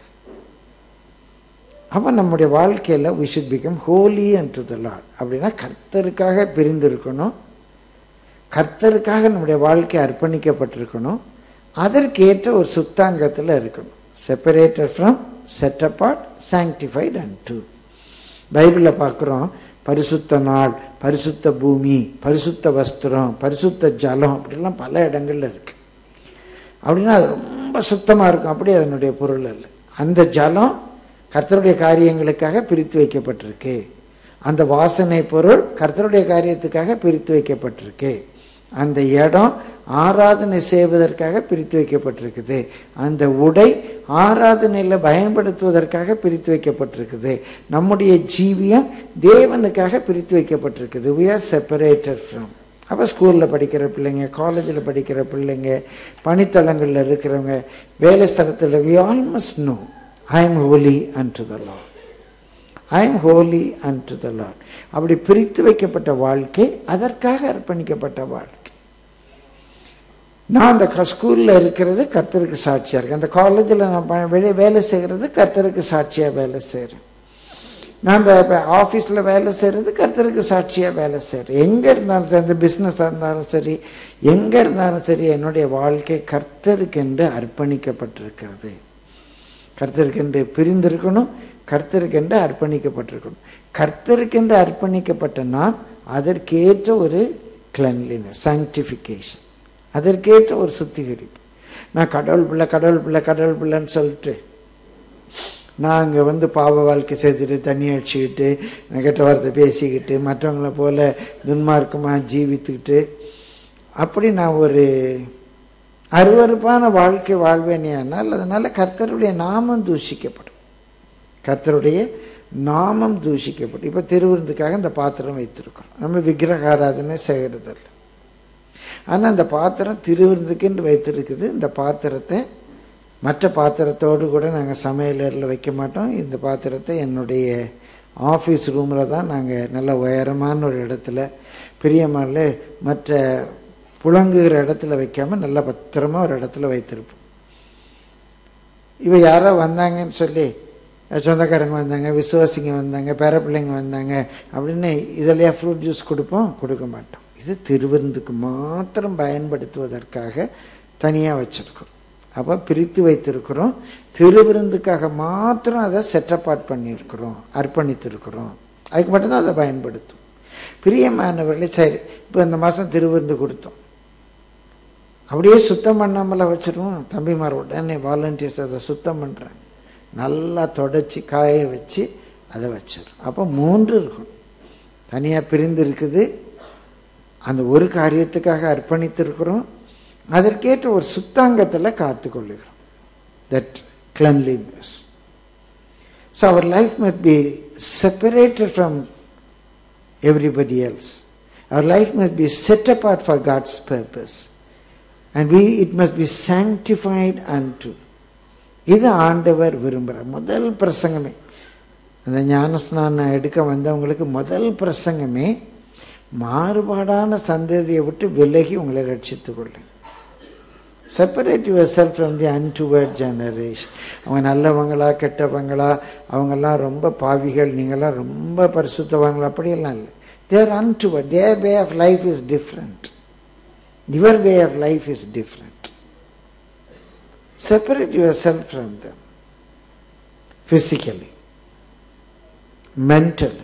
அப்போ நம்முடைய வாழ்க்கையில் we should become holy unto the Lord அப்படின்னா கர்த்தருக்காக பிரிந்திருக்கணும் கர்த்தருக்காக நம்முடைய வாழ்க்கை அர்ப்பணிக்கப்பட்டிருக்கணும் அதற்கேற்ற ஒரு சுத்தாங்கத்தில் இருக்கணும் separated from set apart sanctified unto பைபிளில் பார்க்குறோம் பரிசுத்த நாள் பரிசுத்த பூமி பரிசுத்த வஸ்திரம் பரிசுத்த ஜலம் அப்படிலாம் பல இடங்கள்ல இருக்கு அப்படின்னா அது ரொம்ப சுத்தமாக இருக்கும் அப்படி அதனுடைய பொருள் அல்ல அந்த ஜலம் கர்த்தருடைய காரியங்களுக்காக பிரித்து வைக்கப்பட்டிருக்கு அந்த வாசனை பொருள் கர்த்தருடைய காரியத்துக்காக பிரித்து வைக்கப்பட்டிருக்கு அந்த இடம் ஆராதனை செய்வதற்காக பிரித்து வைக்கப்பட்டிருக்குது அந்த உடை ஆராதனையில் பயன்படுத்துவதற்காக பிரித்து வைக்கப்பட்டிருக்குது நம்முடைய ஜீவியம் தேவனுக்காக பிரித்து வைக்கப்பட்டிருக்குது we are separated from அப்போ ஸ்கூலில் படிக்கிற பிள்ளைங்க காலேஜில் படிக்கிற பிள்ளைங்க பணித்தளங்களில் இருக்கிறவங்க வேலை ஸ்தலத்தில் we all must know I am holy unto the Lord I am holy unto the Lord அப்படி பிரித்து வைக்கப்பட்ட வாழ்க்கை அதற்காக அர்ப்பணிக்கப்பட்ட வாழ்க்கை நான் அந்த ஸ்கூலில் இருக்கிறது கர்த்தருக்கு சாட்சியாக இருக்கேன் அந்த காலேஜில் நான் ப- வெளியே வேலை செய்கிறது கர்த்தருக்கு சாட்சியாக வேலை செய்கிறேன் நான் அந்த ஆஃபீஸில் வேலை செய்கிறது கர்த்தருக்கு சாட்சியாக வேலை செய்கிறேன் எங்கே இருந்தாலும் சரி அந்த பிஸ்னஸாக இருந்தாலும் சரி எங்கே இருந்தாலும் சரி என்னுடைய வாழ்க்கை கர்த்தருக்கென்று அர்ப்பணிக்கப்பட்டிருக்கிறது கர்த்தருக்கென்று பிரிந்திருக்கணும் கர்த்தருக்கென்று அர்ப்பணிக்கப்பட்டிருக்கணும் கர்த்தருக்கென்று அர்ப்பணிக்கப்பட்ட நாம் அதற்கேற்ற ஒரு கிளன்லினஸ் சாங்டிஃபிகேஷன் அதற்கேற்ற ஒரு சுத்திகரிப்பு நான் கடவுள் பிள்ளை கடவுள் பிள்ளை கடவுள் பிள்ளைன்னு சொல்லிட்டு நான் அங்கே வந்து பாவ வாழ்க்கை செய்துட்டு தண்ணி அடிச்சுக்கிட்டு நான் கெட்ட வார்த்தை பேசிக்கிட்டு மற்றவங்கள போல துன்மார்க்கமாக ஜீவித்துக்கிட்டு அப்படி நான் ஒரு அருவருப்பான வாழ்க்கை வாழ்வேனேயானால் அதனால கர்த்தருடைய நாமம் தூஷிக்கப்படும் கர்த்தருடைய நாமம் தூஷிக்கப்படும் இப்போ திருவிருந்துக்காக இந்த பாத்திரம் வைத்திருக்கிறோம் நம்ம விக்கிரக ஆராதனை செய்கிறதில்ல ஆனால் இந்த பாத்திரம் திருவிருந்துக்குன்னு வைத்திருக்குது இந்த பாத்திரத்தை மற்ற பாத்திரத்தோடு கூட நாங்கள் சமையலறையில் வைக்க மாட்டோம் இந்த பாத்திரத்தை என்னுடைய ஆஃபீஸ் ரூமில் தான் நாங்கள் நல்ல உயரமான ஒரு இடத்துல பிரியமான மற்ற புழங்குகிற இடத்துல வைக்காம நல்ல பத்திரமா ஒரு இடத்துல வைத்திருப்போம் இவ யாரோ வந்தாங்கன்னு சொல்லி சொந்தக்காரங்க வந்தாங்க விசுவாசிங்க வந்தாங்க பேர பிள்ளைங்க வந்தாங்க அப்படின்னு இதுலையா ஃப்ரூட் ஜூஸ் கொடுப்போம் கொடுக்க மாட்டோம் இது திருவிருந்துக்கு மாத்திரம் பயன்படுத்துவதற்காக தனியாக வச்சிருக்கிறோம் அப்போ பிரித்து வைத்திருக்கிறோம் திருவிருந்துக்காக மாத்திரம் அதை செட்டப்பாட் பண்ணியிருக்கிறோம் அர்ப்பணித்திருக்கிறோம் அதுக்கு மட்டும்தான் அதை பயன்படுத்தும் பிரியமானவர்களே சரி இப்போ இந்த மாதம் திருவிருந்து கொடுத்தோம் அப்படியே சுத்தம் பண்ணாமல வச்சிருவோம் தம்பிமார் உடனே வாலண்டியர்ஸ் அதை சுத்தம் பண்ணுறாங்க நல்லா தொடச்சி காய வச்சு அதை வச்சிடும் அப்போ மூன்று இருக்கும் தனியாக பிரிந்து இருக்குது அந்த ஒரு காரியத்துக்காக அர்ப்பணித்திருக்கிறோம் அதற்கேற்ற ஒரு சுத்தாங்கத்தில் காத்துக்கொள்ளுகிறோம் that cleanliness so our life must be separated from everybody else. Our life must be set apart for God's purpose. And we, it must be sanctified unto. இது ஆண்டவர் விரும்புகிறார் முதல் பிரசங்கமே அந்த ஞானஸ்நானம் எடுக்க வந்தவங்களுக்கு முதல் பிரசங்கமே மாறுபாடான சந்ததியை விட்டு விலகி உங்களை ரட்சித்துக் கொள்ளுங்க separate yourself from the untoward generation அவங்க நல்லவங்களா கெட்டவங்களா அவங்கெல்லாம் ரொம்ப பாவிகள் நீங்களாம் ரொம்ப பரிசுத்தவங்களா அப்படியெல்லாம் இல்லை there untoward their way of life is different your way of life is different separate yourself from them physically, mentally.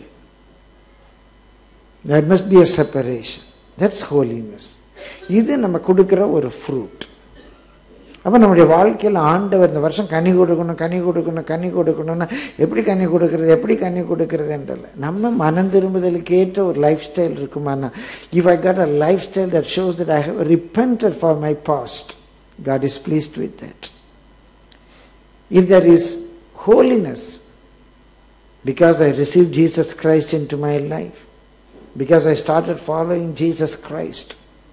There must be a separation. That's holiness. இது நம்ம கொடுக்குற ஒரு ஃப்ரூட் அப்போ நம்முடைய வாழ்க்கையில் ஆண்டவர் இந்த வருஷம் கனி கொடுக்கணும் கனி கொடுக்கணும் கனி கொடுக்கணும்னா எப்படி கனி கொடுக்கறது எப்படி கனி கொடுக்கறது என்றல நம்ம மனம் திரும்புதலுக்கு ஏற்ற ஒரு லைஃப் ஸ்டைல் இருக்குமானா if I got a lifestyle that shows that I have repented for my past God is pleased with that if there is holiness because I received Jesus Christ into my life, because I started following Jesus Christ,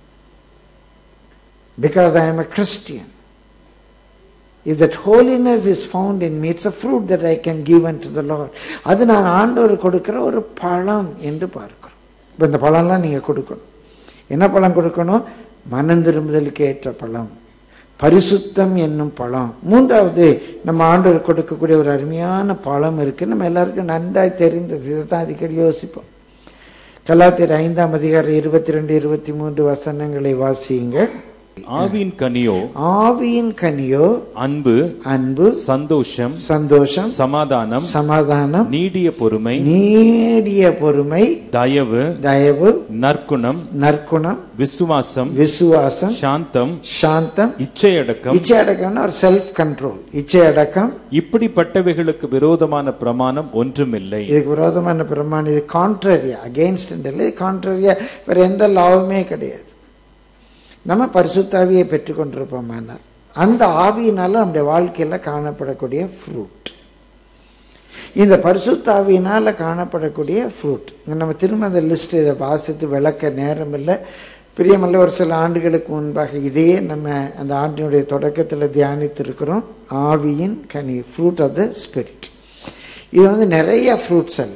because I am a Christian. If that holiness is found in me, it's a fruit that I can give unto the Lord. அது நான் ஆண்டவர் கொடுக்கிற ஒரு பழம் என்று பார்க்கிறோம் இப்போ இந்த பழம்லாம் நீங்கள் கொடுக்கணும் என்ன பழம் கொடுக்கணும் மனம் திரும்புதலுக்கு ஏற்ற பழம் பரிசுத்தம் என்னும் பழம் மூன்றாவது நம்ம ஆண்டவர் கொடுக்கக்கூடிய ஒரு அருமையான பழம் இருக்கு நம்ம எல்லாருக்கும் நன்றாய் தெரிந்தது இதைத்தான் அடிக்கடி யோசிப்போம் கலாத்தியர் ஐந்தாம் அதிகாரம் இருபத்தி ரெண்டு இருபத்தி மூன்று வசனங்களை வாசியுங்கள் ஆவியின் கனியோ ஆவியின் கனியோ அன்பு அன்பு சந்தோஷம் சந்தோஷம் சமாதானம் சமாதானம் நீடிய பொறுமை நீடிய பொறுமை தயவு தயவு நற்குணம் நற்குணம் விசுவாசம் விசுவாசம் சாந்தம் சாந்தம் இச்சையடக்கம் இச்சை அடக்கம்னா ஒரு செல்ஃப் கண்ட்ரோல் இச்சை அடக்கம் இப்படிப்பட்டவைகளுக்கு விரோதமான பிரமாணம் ஒன்றுமில்லை இதுக்கு விரோதமான பிரமாணம் இது கான்ட்ரரியா அகெயின்ஸ்ட் இல்லை இது கான்ட்ரரியா வேற எந்த லாவுமே கிடையாது நம்ம பரிசுத்தாவியை பெற்றுக்கொண்டிருப்போமானால் அந்த ஆவியினால நம்முடைய வாழ்க்கையில காணப்படக்கூடிய ஃப்ரூட் இந்த பரிசுத்தாவியினால காணப்படக்கூடிய ஃப்ரூட் நம்ம திரும்ப அந்த லிஸ்ட் இதை வாசித்து விளக்க நேரம் இல்லை பிரியமல்ல ஒரு சில ஆண்டுகளுக்கு முன்பாக இதையே நம்ம அந்த ஆண்டினுடைய தொடக்கத்தில் தியானித்திருக்கிறோம் ஆவியின் கனி ஃப்ரூட் ஆஃப் த ஸ்பிரிட் இது வந்து நிறைய ஃப்ரூட்ஸ் அல்ல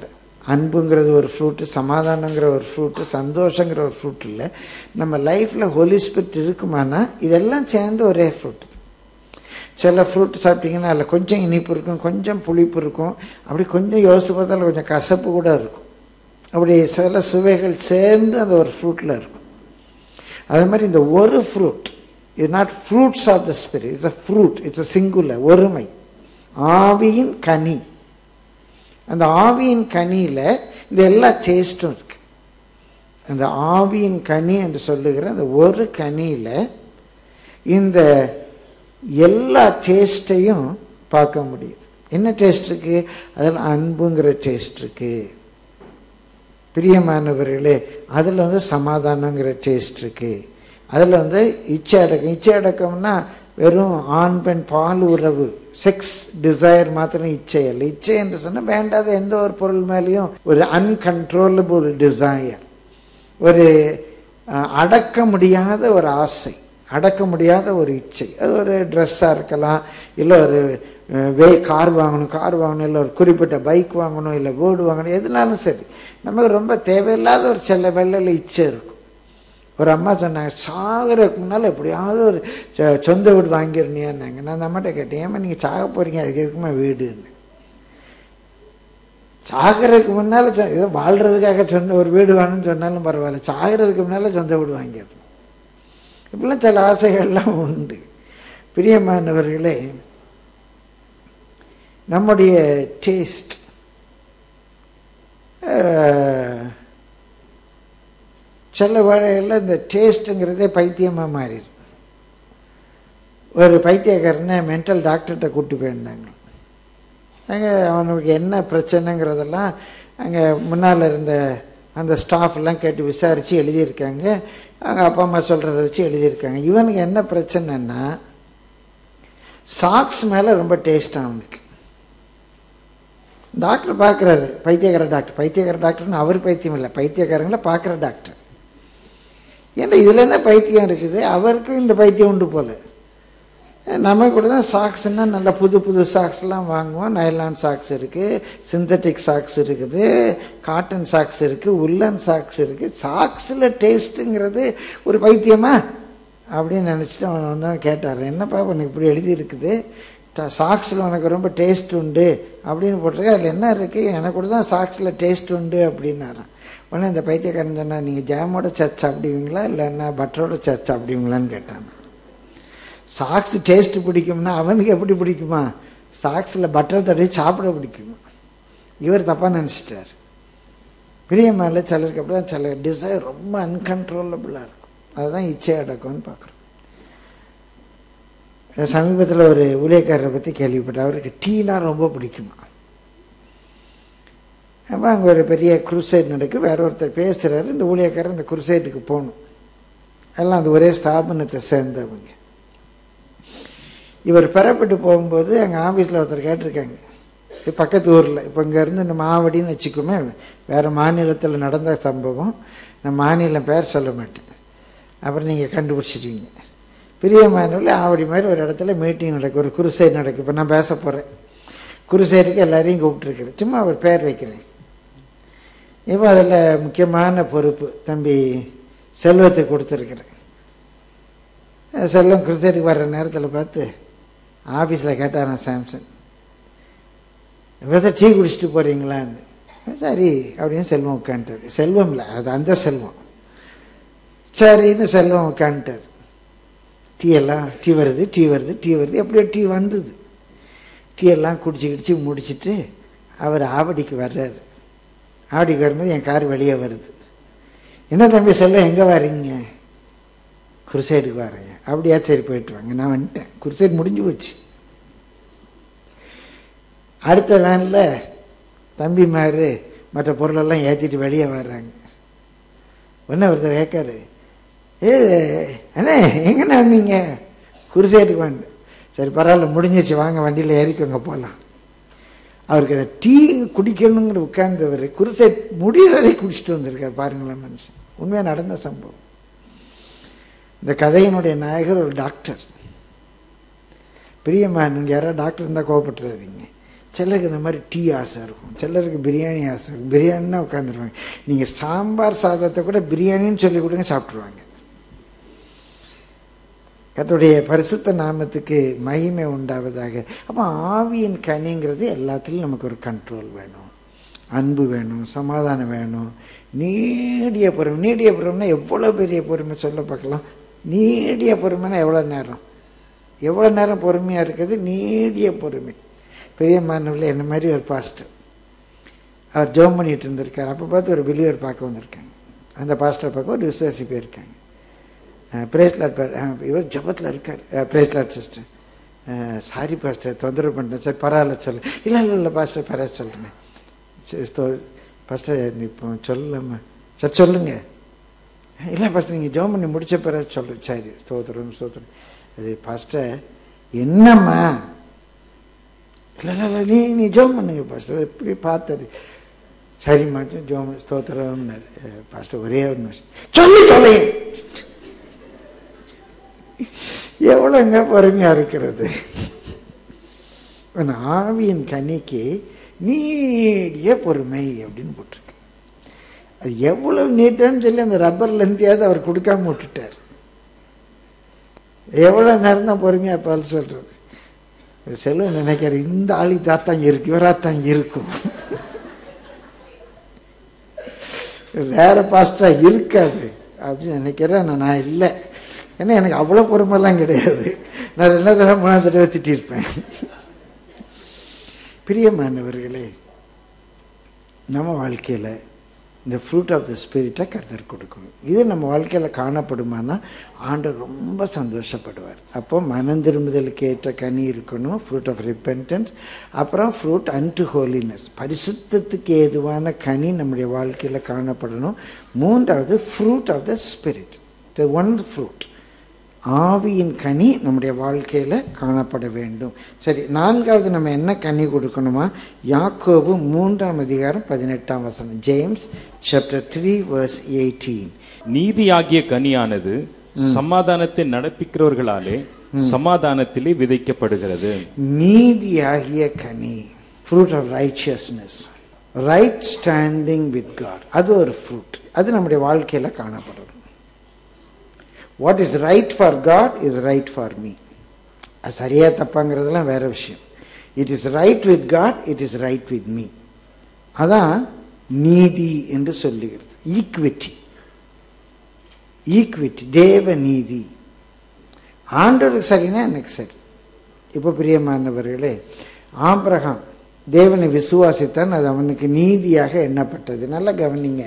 அன்புங்கிறது ஒரு ஃப்ரூட்டு சமாதானங்கிற ஒரு ஃப்ரூட்டு சந்தோஷங்கிற ஒரு ஃப்ரூட் இல்லை நம்ம லைஃப்பில் ஹோலி ஸ்பிரிட் இருக்குமானா இதெல்லாம் சேர்ந்து ஒரே ஃப்ரூட் சில ஃப்ரூட் சாப்பிட்டீங்கன்னா அதில் கொஞ்சம் இனிப்பு இருக்கும் கொஞ்சம் புளிப்பு இருக்கும் அப்படி கொஞ்சம் யோசிச்சு பார்த்தாலும் கொஞ்சம் கசப்பு கூட இருக்கும் அப்படி சில சுவைகள் சேர்ந்து அந்த ஒரு ஃப்ரூட்டில் இருக்கும் அதே மாதிரி இந்த ஒரு ஃப்ரூட் இது not fruits of the spirit it's a fruit it's a singular ஒருமை ஆவியின் கனி அந்த ஆவியின் கனியில் இந்த எல்லா டேஸ்ட்டும் இருக்கு அந்த ஆவியின் கனி என்று சொல்லுகிற அந்த ஒரு கனியில் இந்த எல்லா டேஸ்ட்டையும் பார்க்க முடியுது என்ன டேஸ்ட் இருக்கு அதில் அன்புங்கிற டேஸ்ட் இருக்கு பிரியமானவர்களே அதில் வந்து சமாதானங்கிற டேஸ்ட் இருக்கு அதில் வந்து இச்சை அடக்கம் இச்சை அடக்கம்னா வெறும் ஆண் பெண் பால் உறவு செக்ஸ் டிசையர் மாத்திரம் இச்சை அல்ல இச்சை என்று சொன்னால் வேண்டாத எந்த ஒரு பொருள் மேலேயும் ஒரு அன்கன்ட்ரோலபிள் டிசையர் ஒரு அஹ், அடக்க முடியாத ஒரு ஆசை அடக்க முடியாத ஒரு இச்சை அது ஒரு ட்ரெஸ்ஸாக இருக்கலாம் இல்லை ஒரு அஹ், வே கார் வாங்கணும் கார் வாங்கணும் இல்லை ஒரு குறிப்பிட்ட பைக் வாங்கணும் இல்லை வீடு வாங்கணும் எதுனாலும் சரி நமக்கு ரொம்ப தேவையில்லாத ஒரு சில வெள்ளையில் இச்சை இருக்கும் ஒரு அம்மா சொன்னாங்க சாகிறதுக்கு முன்னால் எப்படியாவது ஒரு சொ- சொந்த வீடு வாங்கிருந்தியான்னாங்க நான் அந்த அம்மாட்ட கேட்டேன் ஏமா நீங்கள் சாக போகிறீங்க அதுக்கு எதுக்குமா வீடுன்னு சாகிறதுக்கு முன்னால் சொ- ஏதோ வாழ்கிறதுக்காக சொந்த ஒரு வீடு வேணும்னு சொன்னாலும் பரவாயில்ல சாகிறதுக்கு முன்னால் சொந்த வீடு வாங்கிடணும் இப்படிலாம் சில ஆசைகள்லாம் உண்டு பிரியமானவர்களே நம்முடைய டேஸ்ட் சில வேளைகளில் இந்த டேஸ்ட்டுங்கிறதே பைத்தியமாக மாறிடும் ஒரு பைத்தியக்காரனை மென்டல் டாக்டர்கிட்ட கூட்டி போயிருந்தாங்க அங்கே அவனுக்கு என்ன பிரச்சனைங்கிறதெல்லாம் அங்கே முன்னால் இருந்த அந்த ஸ்டாஃப் எல்லாம் கேட்டு விசாரித்து எழுதியிருக்காங்க அவங்க அப்பா அம்மா சொல்கிறத வச்சு எழுதியிருக்காங்க இவனுக்கு என்ன பிரச்சனைன்னா சாக்ஸ் மேலே ரொம்ப டேஸ்ட் அவனுக்கு டாக்டர் பார்க்குறாரு பைத்தியக்கார டாக்டர் பைத்தியக்கார டாக்டர்னு அவர் பைத்தியம் இல்லை பைத்தியக்காரங்களை பார்க்குற டாக்டர் ஏன்னா இதில் என்ன பைத்தியம் இருக்குது அவருக்கும் இந்த பைத்தியம் உண்டு போல நம்ம கூட தான் சாக்ஸ்னா நல்ல புது புது சாக்ஸ்லாம் வாங்குவோம் நைலான் சாக்ஸ் இருக்குது சிந்தட்டிக் சாக்ஸ் இருக்குது காட்டன் சாக்ஸ் இருக்குது உல்லன் சாக்ஸ் இருக்குது சாக்ஸில் டேஸ்ட்டுங்கிறது ஒரு பைத்தியமா அப்படின்னு நினச்சிட்டு அவன் வந்து கேட்டார் என்னப்பா உனக்கு இப்படி எழுதி இருக்குது சாக்ஸில் உனக்கு ரொம்ப டேஸ்ட் உண்டு அப்படின்னு போட்டிருக்க அதில் என்ன இருக்குது எனக்கு கூட தான் சாக்ஸில் டேஸ்ட் உண்டு அப்படின்னாரான் உடனே இந்த பைத்தியக்காரன் சொன்னா நீங்கள் ஜாமோட சர்ச் சாப்பிடுவீங்களா இல்லைன்னா பட்டரோட சர்ச் சாப்பிடுவீங்களான்னு கேட்டான் சாக்ஸ் டேஸ்ட் பிடிக்கும்னா அவனுக்கு எப்படி பிடிக்குமா சாக்ஸில் பட்டர் தடவி சாப்பிட பிடிக்குமா இவர் தப்பாக நினச்சிட்டார் பிரியமால சிலருக்கு அப்படி தான் சில டிசைர் ரொம்ப அன்கன்ட்ரோலபிளாக இருக்கும் அதுதான் இச்சை அடக்கம்னு பார்க்குறோம் சமீபத்தில் ஒரு ஊழியக்காரரை பற்றி கேள்விப்பட்டேன் அவருக்கு டீனா ரொம்ப பிடிக்குமா அப்போ அங்கே ஒரு பெரிய குருசைட் நடக்கு வேற ஒருத்தர் பேசுகிறாரு இந்த ஊழியக்காரர் இந்த குருசைட்டுக்கு போகணும் எல்லாம் அந்த ஒரே ஸ்தாபனத்தை சேர்ந்தவங்க இவர் பெறப்பட்டு போகும்போது எங்கள் ஆஃபீஸில் ஒருத்தர் கேட்டிருக்காங்க இது பக்கத்து ஊரில் இப்போ இங்கேருந்து இந்த மாவடின்னு வச்சுக்கோமே வேறு மாநிலத்தில் நடந்த சம்பவம் நான் மாநிலம் பேர் சொல்ல மாட்டேன் அப்புறம் நீங்கள் கண்டுபிடிச்சிடுவீங்க பிரியமானவில் ஆவடி மாதிரி ஒரு இடத்துல மீட்டிங் நடக்கும் ஒரு குருசை நடக்கும் இப்போ நான் பேச போகிறேன் குருசைடுக்கு எல்லாரையும் கூப்பிட்டுருக்கிறேன் சும்மா அவர் பேர் வைக்கிறேன் இப்போ அதில் முக்கியமான பொறுப்பு தம்பி செல்வத்துக்கு கொடுத்துருக்குறேன் செல்வம் குருசைடுக்கு வர்ற நேரத்தில் பார்த்து ஆஃபீஸில் கேட்டாரான் சாம்சன் இப்போ டீ குடிச்சிட்டு போகிறீங்களான்னு சரி அப்படின்னு செல்வம் உட்காந்துட்டார் செல்வம் இல்லை அது அந்த செல்வம் சரின்னு செல்வம் உட்காந்துட்டார் டீ எல்லாம் டீ வருது டீ வருது டீ வருது எப்படியோ டீ வந்தது டீ எல்லாம் குடிச்சு கிடிச்சு முடிச்சுட்டு அவர் ஆவடிக்கு வர்றாரு ஆவடிக்கு வரும்போது என் கார் வெளியே வருது என்ன தம்பி செல்வம் எங்கே வர்றீங்க குருசைடுக்கு வரேன் அப்படியா சரி போயிட்டு வாங்க நான் வந்துட்டேன் குருசைடு முடிஞ்சு போச்சு அடுத்த வேனில் தம்பிமாரு மற்ற பொருளெல்லாம் ஏற்றிட்டு வெளியே வர்றாங்க ஒன்று ஒருத்தர் கேட்காரு ஏ அண்ணே எங்கண்ணே வந்தீங்க குருசேட்டுக்கு வந்து சரி பரவாயில்ல முடிஞ்சிச்சு வாங்க வண்டியில் ஏறிக்கோங்க போகலாம் அவருக்கு அதை டீ குடிக்கணுங்கிற உட்கார்ந்தவர் குருசேட் முடிகிற வரை குடிச்சிட்டு வந்திருக்கார் பாருங்களேன் மனுஷன் உண்மையாக நடந்த சம்பவம் இந்த கதையினுடைய நாயகர் ஒரு டாக்டர் பிரியமா நீங்கள் யாராவது டாக்டர் இருந்தால் கோவப்பட்டுறாதீங்க சிலருக்கு இந்த மாதிரி டீ ஆசை இருக்கும் சிலருக்கு பிரியாணி ஆசை இருக்கும் பிரியாணினா உட்காந்துருவாங்க நீங்கள் சாம்பார் சாதத்தை கூட பிரியாணின்னு சொல்லி கொடுங்க சாப்பிட்ருவாங்க கர்த்தருடைய பரிசுத்த நாமத்துக்கு மகிமை உண்டாவதாக அப்போ ஆவியின் கனிங்கிறது எல்லாத்துலேயும் நமக்கு ஒரு கண்ட்ரோல் வேணும் அன்பு வேணும் சமாதானம் வேணும் நீடிய பொறுமை நீடிய பொறுமைனா எவ்வளோ பெரிய பொறுமை சொல்ல பார்க்கலாம் நீடிய பொறுமைனா எவ்வளோ நேரம் எவ்வளோ நேரம் பொறுமையாக இருக்குது நீடிய பொறுமை பெரிய மாணவர்கள் என்ன மாதிரி ஒரு பாஸ்டர் அவர் ஜோம் பண்ணிட்டு இருந்திருக்கார் அப்போ பார்த்து ஒரு பிலிவர் பார்க்க வந்திருக்காங்க அந்த பாஸ்டரை பார்க்க ஒரு விசுவாசி போயிருக்காங்க பிரேஸ்லாட் இவர் ஜபத்தில் இருக்கார் பிரேஸ்லாட் சிஸ்டர் சாரி பாஸ்டர் தொந்தரவு பண்ணிட்டேன் சரி பரவாயில்ல சொல்லு இல்லை இல்லை இல்லை பாஸ்டர் பரவாயில்ல சொல்கிறேன் பாஸ்டர் இப்போ சொல்லாம சரி சொல்லுங்க இல்லை பாஸ்டர் நீங்கள் ஜோம் பண்ணி முடிச்ச பிறகு சொல்லு சரி ஸ்தோத்திரம் ஸ்தோத்திரம் அது பாஸ்டர் என்னம்மா இல்லை இல்லை இல்லை நீ நீ ஜோம் பண்ணுங்க பாஸ்டர் எப்படி பார்த்தது சரிம்மா ஜோம் ஸ்தோத்திரம்னாரு பாஸ்டர் ஒரே ஒரு நிமிஷம் சொல்லி தொலை எவ்வளோங்க பொறுமையாக இருக்கிறது ஆவியின் கனிக்கு நீடிய பொறுமை அப்படின்னு போட்டிருக்கு அது எவ்வளவு நீட்டன்னு சொல்லி அந்த ரப்பர் லென்த்தியாவது அவர் கொடுக்காம விட்டுட்டார் எவ்வளோ நேரம் தான் பொறுமையாக பால் சொல்றது செல்வம் நினைக்கிற இந்த ஆளி தாத்தாங்க இருக்கு இவராத்தான் இருக்கும் வேற பாஸ்டா இருக்காது அப்படின்னு நினைக்கிறேன் நான் இல்லை ஏன்னா எனக்கு அவ்வளோ பொறுமைலாம் கிடையாது நான் ரெண்டாவது தடவை மூணாவது தடவை திட்டிருப்பேன் பிரியமானவர்களே நம்ம வாழ்க்கையில் இந்த ஃப்ரூட் ஆஃப் த ஸ்பிரிட்டை கருத்தர் கொடுக்கணும் இது நம்ம வாழ்க்கையில் காணப்படுமானா ஆண்டு ரொம்ப சந்தோஷப்படுவார் அப்போ மனம் திரும்புதலுக்கு ஏற்ற கனி இருக்கணும் ஃப்ரூட் ஆஃப் ரிப்பென்டன்ஸ் அப்புறம் ஃப்ரூட் அன்டு ஹோலினஸ் பரிசுத்தத்துக்கு ஏதுவான கனி நம்முடைய வாழ்க்கையில் காணப்படணும் மூன்றாவது fruit of the spirit the one fruit ஆவியின் கனி நம்முடைய வாழ்க்கையில் காணப்பட வேண்டும் சரி நான்காவது நம்ம என்ன கனி கொடுக்கணுமா யாக்கோபு மூன்றாம் அதிகாரம் பதினெட்டாம் வசனம் James chapter three verse eighteen நீதியாகிய கனியானது சமாதானத்தை நடப்பிக்கிறவர்களாலே சமாதானத்திலே விதைக்கப்படுகிறது நீதியாகிய கனி fruit of righteousness right standing with God அது ஒரு ஃப்ரூட் அது நம்முடைய வாழ்க்கையில் காணப்படும் what is right for God is right for me அது சரியா தப்பாங்கிறதுலாம் வேற விஷயம் it is right with God it is right with me அதான் நீதி என்று சொல்லுகிறது ஈக்விட்டி ஈக்விட்டி தேவ நீதி ஆண்டவருக்கு சரினா எனக்கு சரி இப்போ பிரியமானவர்களே ஆபிரகாம் தேவனை விசுவாசித்தான் அது அவனுக்கு நீதியாக எண்ணப்பட்டது நல்லா கவனிங்க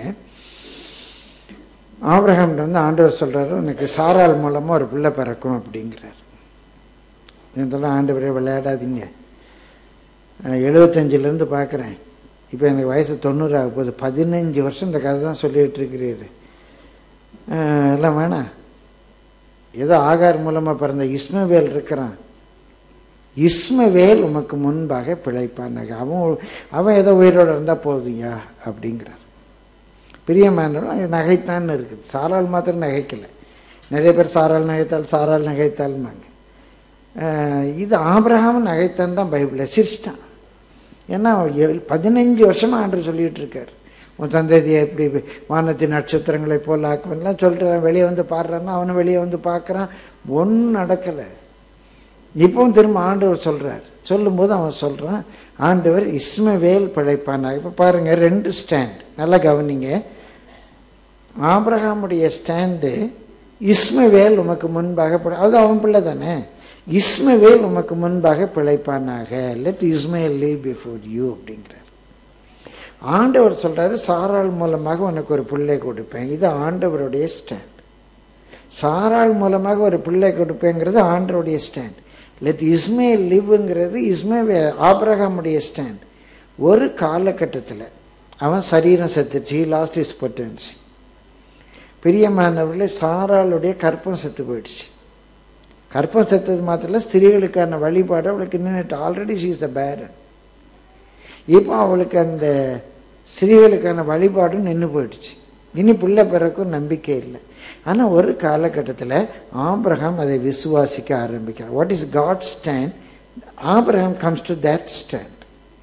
ஆபிரகாம் வந்து ஆண்டவர் சொல்றாரு உனக்கு சாரால் மூலமா ஒரு பிள்ளை பிறக்கும் அப்படிங்கிறார் இதெல்லாம் ஆண்டவரே விளையாடாதீங்க எழுபத்தஞ்சிலேருந்து பார்க்குறேன் இப்போ எனக்கு வயசு தொண்ணூறு ஆக போகுது பதினஞ்சு வருஷம் இந்த கதை தான் சொல்லிட்டு இருக்கிறீரு எல்லாம் வேணாம் ஏதோ ஆகார் மூலமாக பிறந்த இஸ்மவேல் இருக்கிறான் இஸ்மவேல் உமக்கு முன்பாக பிழைப்பான் அவன் அவன் ஏதோ உயிரோடு இருந்தால் போதுங்க அப்படிங்கிறார் பிரியமானவரும் அங்கே நகைத்தான்னு இருக்குது சாரால் மாத்திரம் நகைக்கலை நிறைய பேர் சாரால் நகைத்தால் சாரால் நகைத்தால்மாங்க இது ஆபிரகாம் நகைத்தான் தான் பைபிளில் சிரிச்சிட்டான் ஏன்னா பதினஞ்சு வருஷமாக ஆண்டு சொல்லிகிட்டு இருக்கார் உன் சந்ததியை எப்படி வானத்தின் நட்சத்திரங்களை போல் ஆக்குவன்லாம் சொல்லிட்டு வெளியே வந்து பாடுறான்னா அவனும் வெளியே வந்து பார்க்குறான் ஒன்றும் நடக்கலை இப்பவும் திரும்ப ஆண்டவர் சொல்கிறார் சொல்லும்போது அவன் சொல்கிறான் ஆண்டவர் இஸ்மவேல் பிழைப்பானாக இப்போ பாருங்கள் ரெண்டு ஸ்டாண்ட் நல்லா கவனிங்க ஆபிரகாமுடைய ஸ்டாண்டு இஸ்மவேல் உமக்கு முன்பாக அது அவன் பிள்ளை தானே இஸ்மவேல் உமக்கு முன்பாக பிழைப்பானாக let Ishmael live before you அப்படிங்கிறார் ஆண்டவர் சொல்றாரு சாராள் மூலமாக உனக்கு ஒரு பிள்ளை கொடுப்பேன் இது ஆண்டவருடைய ஸ்டாண்ட் சாராள் மூலமாக ஒரு பிள்ளை கொடுப்பேங்கிறது ஆண்டவருடைய ஸ்டாண்ட் லெட் இஸ்மேல் லிவ்ங்கிறது இஸ்மே ஆபிரகாமுடைய ஸ்டாண்ட் ஒரு காலகட்டத்தில் அவன் சரீரம் செத்துச்சு லாஸ்ட் இஸ் பொட்டன்சி பிரியமானவர்களே சாராளுடைய கற்பம் செத்து போயிடுச்சு கற்பம் செத்தது மாத்திரம் ஸ்திரீகளுக்கான வழிபாடு அவளுக்கு நின்றுட்டு ஆல்ரெடி ஷீ இஸ் அ பேரன் இப்போ அவளுக்கு அந்த ஸ்திரீகளுக்கான வழிபாடும் நின்று போயிடுச்சு இனி பிள்ளை பிறக்கும் நம்பிக்கை இல்லை ஆனால் ஒரு காலகட்டத்தில் ஆபிரகாம் அதை விசுவாசிக்க ஆரம்பிக்கிறார் what is God stand Abraham comes to that stand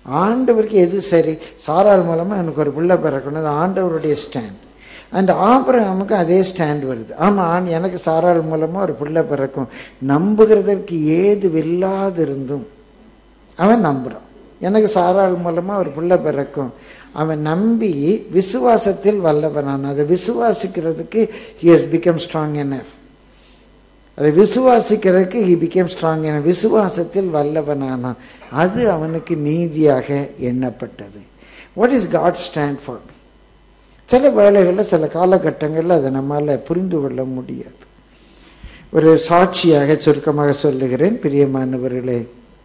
ஆண்டவருக்கு எது சரி சாராள் மூலமா எனக்கு ஒரு பிள்ளை பிறக்கணும் அது ஆண்டவருடைய ஸ்டாண்ட் அண்ட் ஆபிரகாமுக்கு அதே ஸ்டாண்ட் வருது ஆமா ஆண் எனக்கு சாராள் மூலமா ஒரு பிள்ளை பிறக்கும் நம்புகிறதற்கு ஏது இல்லாதிருந்தும் அவன் நம்புறான் எனக்கு சாராள் மூலமா ஒரு பிள்ளை பிறக்கும் அவன் நம்பி விசுவாசத்தில் வல்லவனான் அதை விசுவாசிக்கிறதுக்கு he has become strong enough அதை விசுவாசிக்கிறதுக்கு he became strong enough விசுவாசத்தில் வல்லவனானான் அது அவனுக்கு நீதியாக எண்ணப்பட்டது what is God stand for சில வேளைகளில் சில காலகட்டங்களில் அதை நம்மால் புரிந்து கொள்ள முடியாது ஒரு சாட்சியாக சுருக்கமாக சொல்லுகிறேன் பிரியமானவர்களே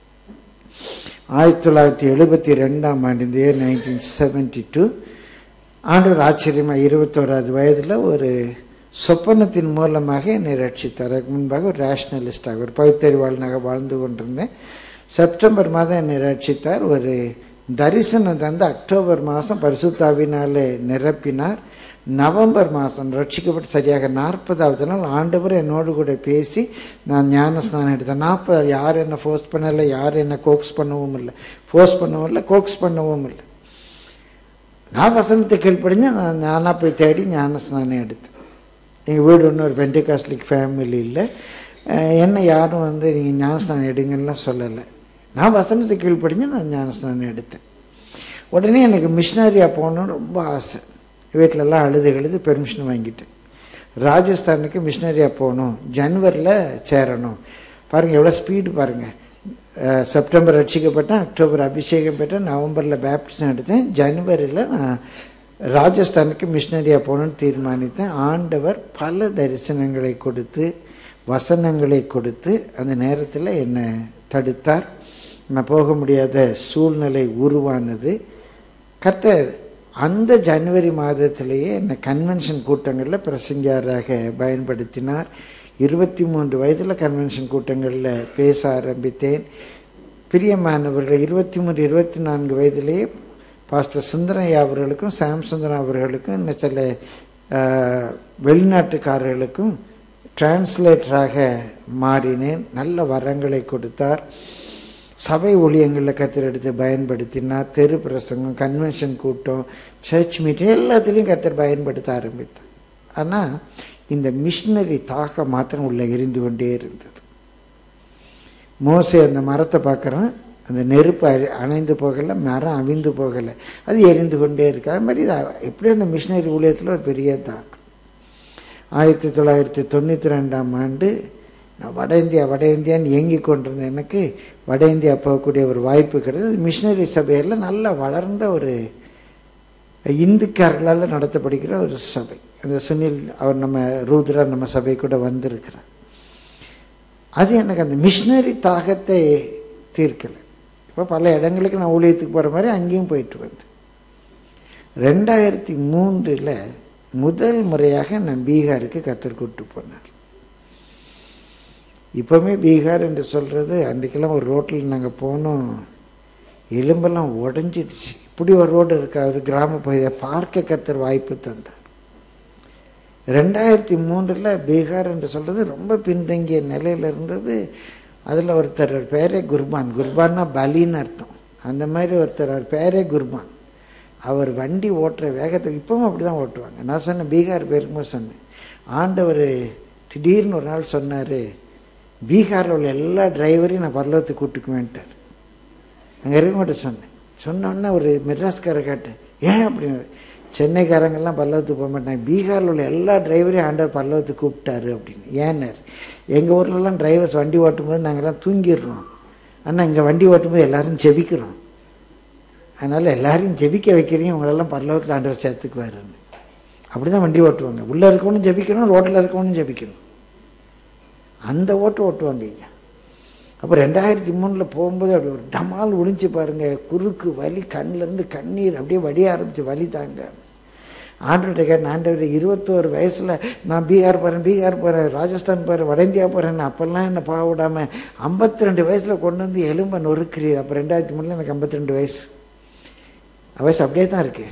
ஆயிரத்தி தொள்ளாயிரத்தி எழுபத்தி ரெண்டாம் ஆண்டு இந்த இயர் நைன்டீன் செவன்டி டூ ஆண்டவர் ஆச்சரியமாக இருபத்தோராது வயதில் ஒரு சொப்பனத்தின் மூலமாக என்னை ரட்சித்தார் அதுக்கு முன்பாக ஒரு ரேஷ்னலிஸ்டாக ஒரு பகுத்தறிவாளனாக வாழ்ந்து கொண்டிருந்தேன் செப்டம்பர் மாதம் என்னை ரட்சித்தார் ஒரு தரிசனம் தந்து அக்டோபர் மாதம் பரிசுத்தாவினாலே நிரப்பினார் நவம்பர் மாதம் ரட்சிக்கப்பட்டு சரியாக நாற்பதாவது நாள் ஆண்டவர் என்னோடு கூட பேசி நான் ஞான ஸ்நானம் எடுத்தேன் நாற்பது யார் என்ன ஃபோர்ஸ் பண்ணலை யார் என்ன கோக்ஸ் பண்ணவும் இல்லை ஃபோர்ஸ் பண்ணவும் இல்லை கோக்ஸ் பண்ணவும் இல்லை நான் வசனத்தை கீழ்ப்படிஞ்சு நான் நானாக போய் தேடி ஞான ஸ்நானம் எடுத்தேன் எங்கள் வீடு ஒன்றும் ஒரு பெண்டிகாஸ்லிக் ஃபேமிலி இல்லை அஹ் என்ன யாரும் வந்து நீங்கள் ஞானஸ்நானம் எடுங்கலாம் சொல்லலை நான் வசனத்தை கீழ்ப்படிஞ்சு நான் ஞானஸ்நானம் எடுத்தேன் உடனே எனக்கு மிஷினரியாக போகணுன்னு ரொம்ப ஆசை வீட்டிலலாம் அழுது அழுது பெர்மிஷன் வாங்கிட்டேன் ராஜஸ்தானுக்கு மிஷினரியாக போகணும் ஜனவரியில் சேரணும் பாருங்கள் எவ்வளோ ஸ்பீடு பாருங்கள் அஹ் செப்டம்பர் ரட்சிக்கப்பட்டேன் அக்டோபர் அபிஷேகம் பெற்றேன் நவம்பரில் பேப்டிசம் எடுத்தேன் ஜனவரியில் நான் ராஜஸ்தானுக்கு மிஷினரியாக போகணும்னு தீர்மானித்தேன் ஆண்டவர் பல தரிசனங்களை கொடுத்து வசனங்களை கொடுத்து அந்த நேரத்தில் என்னை தடுத்தார் நான் போக முடியாத சூழ்நிலை உருவானது கர்த்தர் அந்த ஜனவரி மாதத்திலேயே என்னை கன்வென்ஷன் கூட்டங்களில் பிரசங்கியாராக பயன்படுத்தினார் இருபத்தி மூன்று வயதில் கன்வென்ஷன் கூட்டங்களில் பேச ஆரம்பித்தேன் பிரியமானவர்கள் இருபத்தி மூன்று இருபத்தி நான்கு வயதிலேயே பாஸ்டர் சுந்தரையா அவர்களுக்கும் சாம் சுந்தரம் அவர்களுக்கும் இன்னும் சில ஆஹ், வெளிநாட்டுக்காரர்களுக்கும் டிரான்ஸ்லேட்டராக மாறினேன் நல்ல வரங்களை கொடுத்தார் சபை ஊழியங்களில் கத்தர் எடுத்து பயன்படுத்தினார் தெரு பிரசங்கம் கன்வென்ஷன் கூட்டம் சர்ச் மீட்டிங் எல்லாத்துலேயும் கத்தர் பயன்படுத்த ஆரம்பித்தார் ஆனால் இந்த மிஷினரி தாகம் மாத்திரம் உள்ள எரிந்து கொண்டே இருந்தது மோசே அந்த மரத்தை பார்க்குறான் அந்த நெருப்பு அழி- அணைந்து போகலை மரம் அவிந்து போகலை அது எரிந்து கொண்டே இருக்கு அது மாதிரி இது எப்படி அந்த மிஷினரி ஊழியத்தில் ஒரு பெரிய தாக்கம் ஆயிரத்தி தொள்ளாயிரத்தி தொண்ணூற்றி ரெண்டாம் ஆண்டு நான் வட இந்தியா வட இந்தியான்னு இயங்கி கொண்டிருந்த எனக்கு வட இந்தியா போகக்கூடிய ஒரு வாய்ப்பு கிடைத்தது மிஷினரி சபையில் நல்லா வளர்ந்த ஒரு இந்துக்காரர்களால் நடத்தப்படுகிற ஒரு சபை அந்த சுனில் அவர் நம்ம ரூத்ரா நம்ம சபை கூட வந்திருக்கிறார் அது எனக்கு அந்த மிஷினரி தாகத்தை தீர்க்கலை இப்போ பல இடங்களுக்கு நான் ஊழியத்துக்கு போகிற மாதிரி அங்கேயும் போயிட்டு வந்தேன் ரெண்டாயிரத்தி மூன்றில் முதல் முறையாக நான் பீகாருக்கு கத்தர் கூட்டு போனார் இப்போவுமே பீகார் என்று சொல்கிறது அன்றைக்கெல்லாம் ஒரு ரோட்டில் நாங்கள் போனோம் எலும்பெல்லாம் உடஞ்சிடுச்சு இப்படி ஒரு ரோடு இருக்கா ஒரு கிராம பகுதியை பார்க்க கத்தர் வாய்ப்பு தந்தார் ரெண்டாயிரத்தி மூன்றில் பீகார் என்று சொல்கிறது ரொம்ப பின்தங்கிய நிலையில் இருந்தது அதில் ஒருத்தர் பேரே குர்பான் குர்பான்னா பலின்னு அர்த்தம் அந்த மாதிரி ஒருத்தர் அவர் பேரே குர்பான் அவர் வண்டி ஓட்டுற வேகத்தை இப்பவும் அப்படி தான் ஓட்டுவாங்க நான் சொன்னேன் பீகார் போயிருக்கும்போது சொன்னேன் ஆண்டவர் திடீர்னு ஒரு நாள் சொன்னார் பீகாரில் உள்ள எல்லா டிரைவரையும் நான் பரலோகத்துக்கு கூட்டுக்குவேன்ட்டார் அங்கே இருக்க மாட்டேன் சொன்னேன் சொன்ன உடனே ஒரு மெட்ராஸ்காரை கேட்டேன் ஏன் அப்படின்னு சென்னைக்காரங்கெல்லாம் பல்லவத்துக்கு போக மாட்டாங்க பீகாரில் உள்ள எல்லா டிரைவரையும் ஆண்டவர் பல்லவத்துக்கு கூப்பிட்டாரு அப்படின்னு ஏன்னார் எங்கள் ஊர்லலாம் டிரைவர்ஸ் வண்டி ஓட்டும்போது நாங்கள்லாம் தூங்கிடுறோம் ஆனால் இங்கே வண்டி ஓட்டும்போது எல்லாரும் ஜெபிக்கிறோம் அதனால் எல்லாரையும் ஜெபிக்க வைக்கிறீங்க உங்களெல்லாம் பல்லவத்தில் ஆண்டவர் சேர்த்துக்குவாருன்னு அப்படி தான் வண்டி ஓட்டுவாங்க உள்ளே இருக்கவனும் ஜெபிக்கணும் ரோட்டில் இருக்கவனும் ஜெபிக்கணும் அந்த ஓட்டு ஓட்டுவாங்க ஐயா அப்போ ரெண்டாயிரத்தி மூணில் போகும்போது அப்படி ஒரு டமால் ஒளிஞ்சு பாருங்க குறுக்கு வலி கண்ணிலேருந்து கண்ணீர் அப்படியே வடிய ஆரம்பிச்சு வலி தாங்க ஆண்டவர்கிட்ட கேட்டேன் ஆண்டவர் இருபத்தோரு வயசில் நான் பீகார் போகிறேன் பீகார் போகிறேன் ராஜஸ்தான் போகிறேன் வட இந்தியா போகிறேன் அப்போல்லாம் என்னை பாவ விடாமல் ஐம்பத்தி ரெண்டு வயசில் கொண்டு வந்து எலும்பை நொறுக்கிறீர் அப்போ ரெண்டாயிரத்தி மூணில் எனக்கு ஐம்பத்தி ரெண்டு வயசு வயசு அப்படியே தான் இருக்கு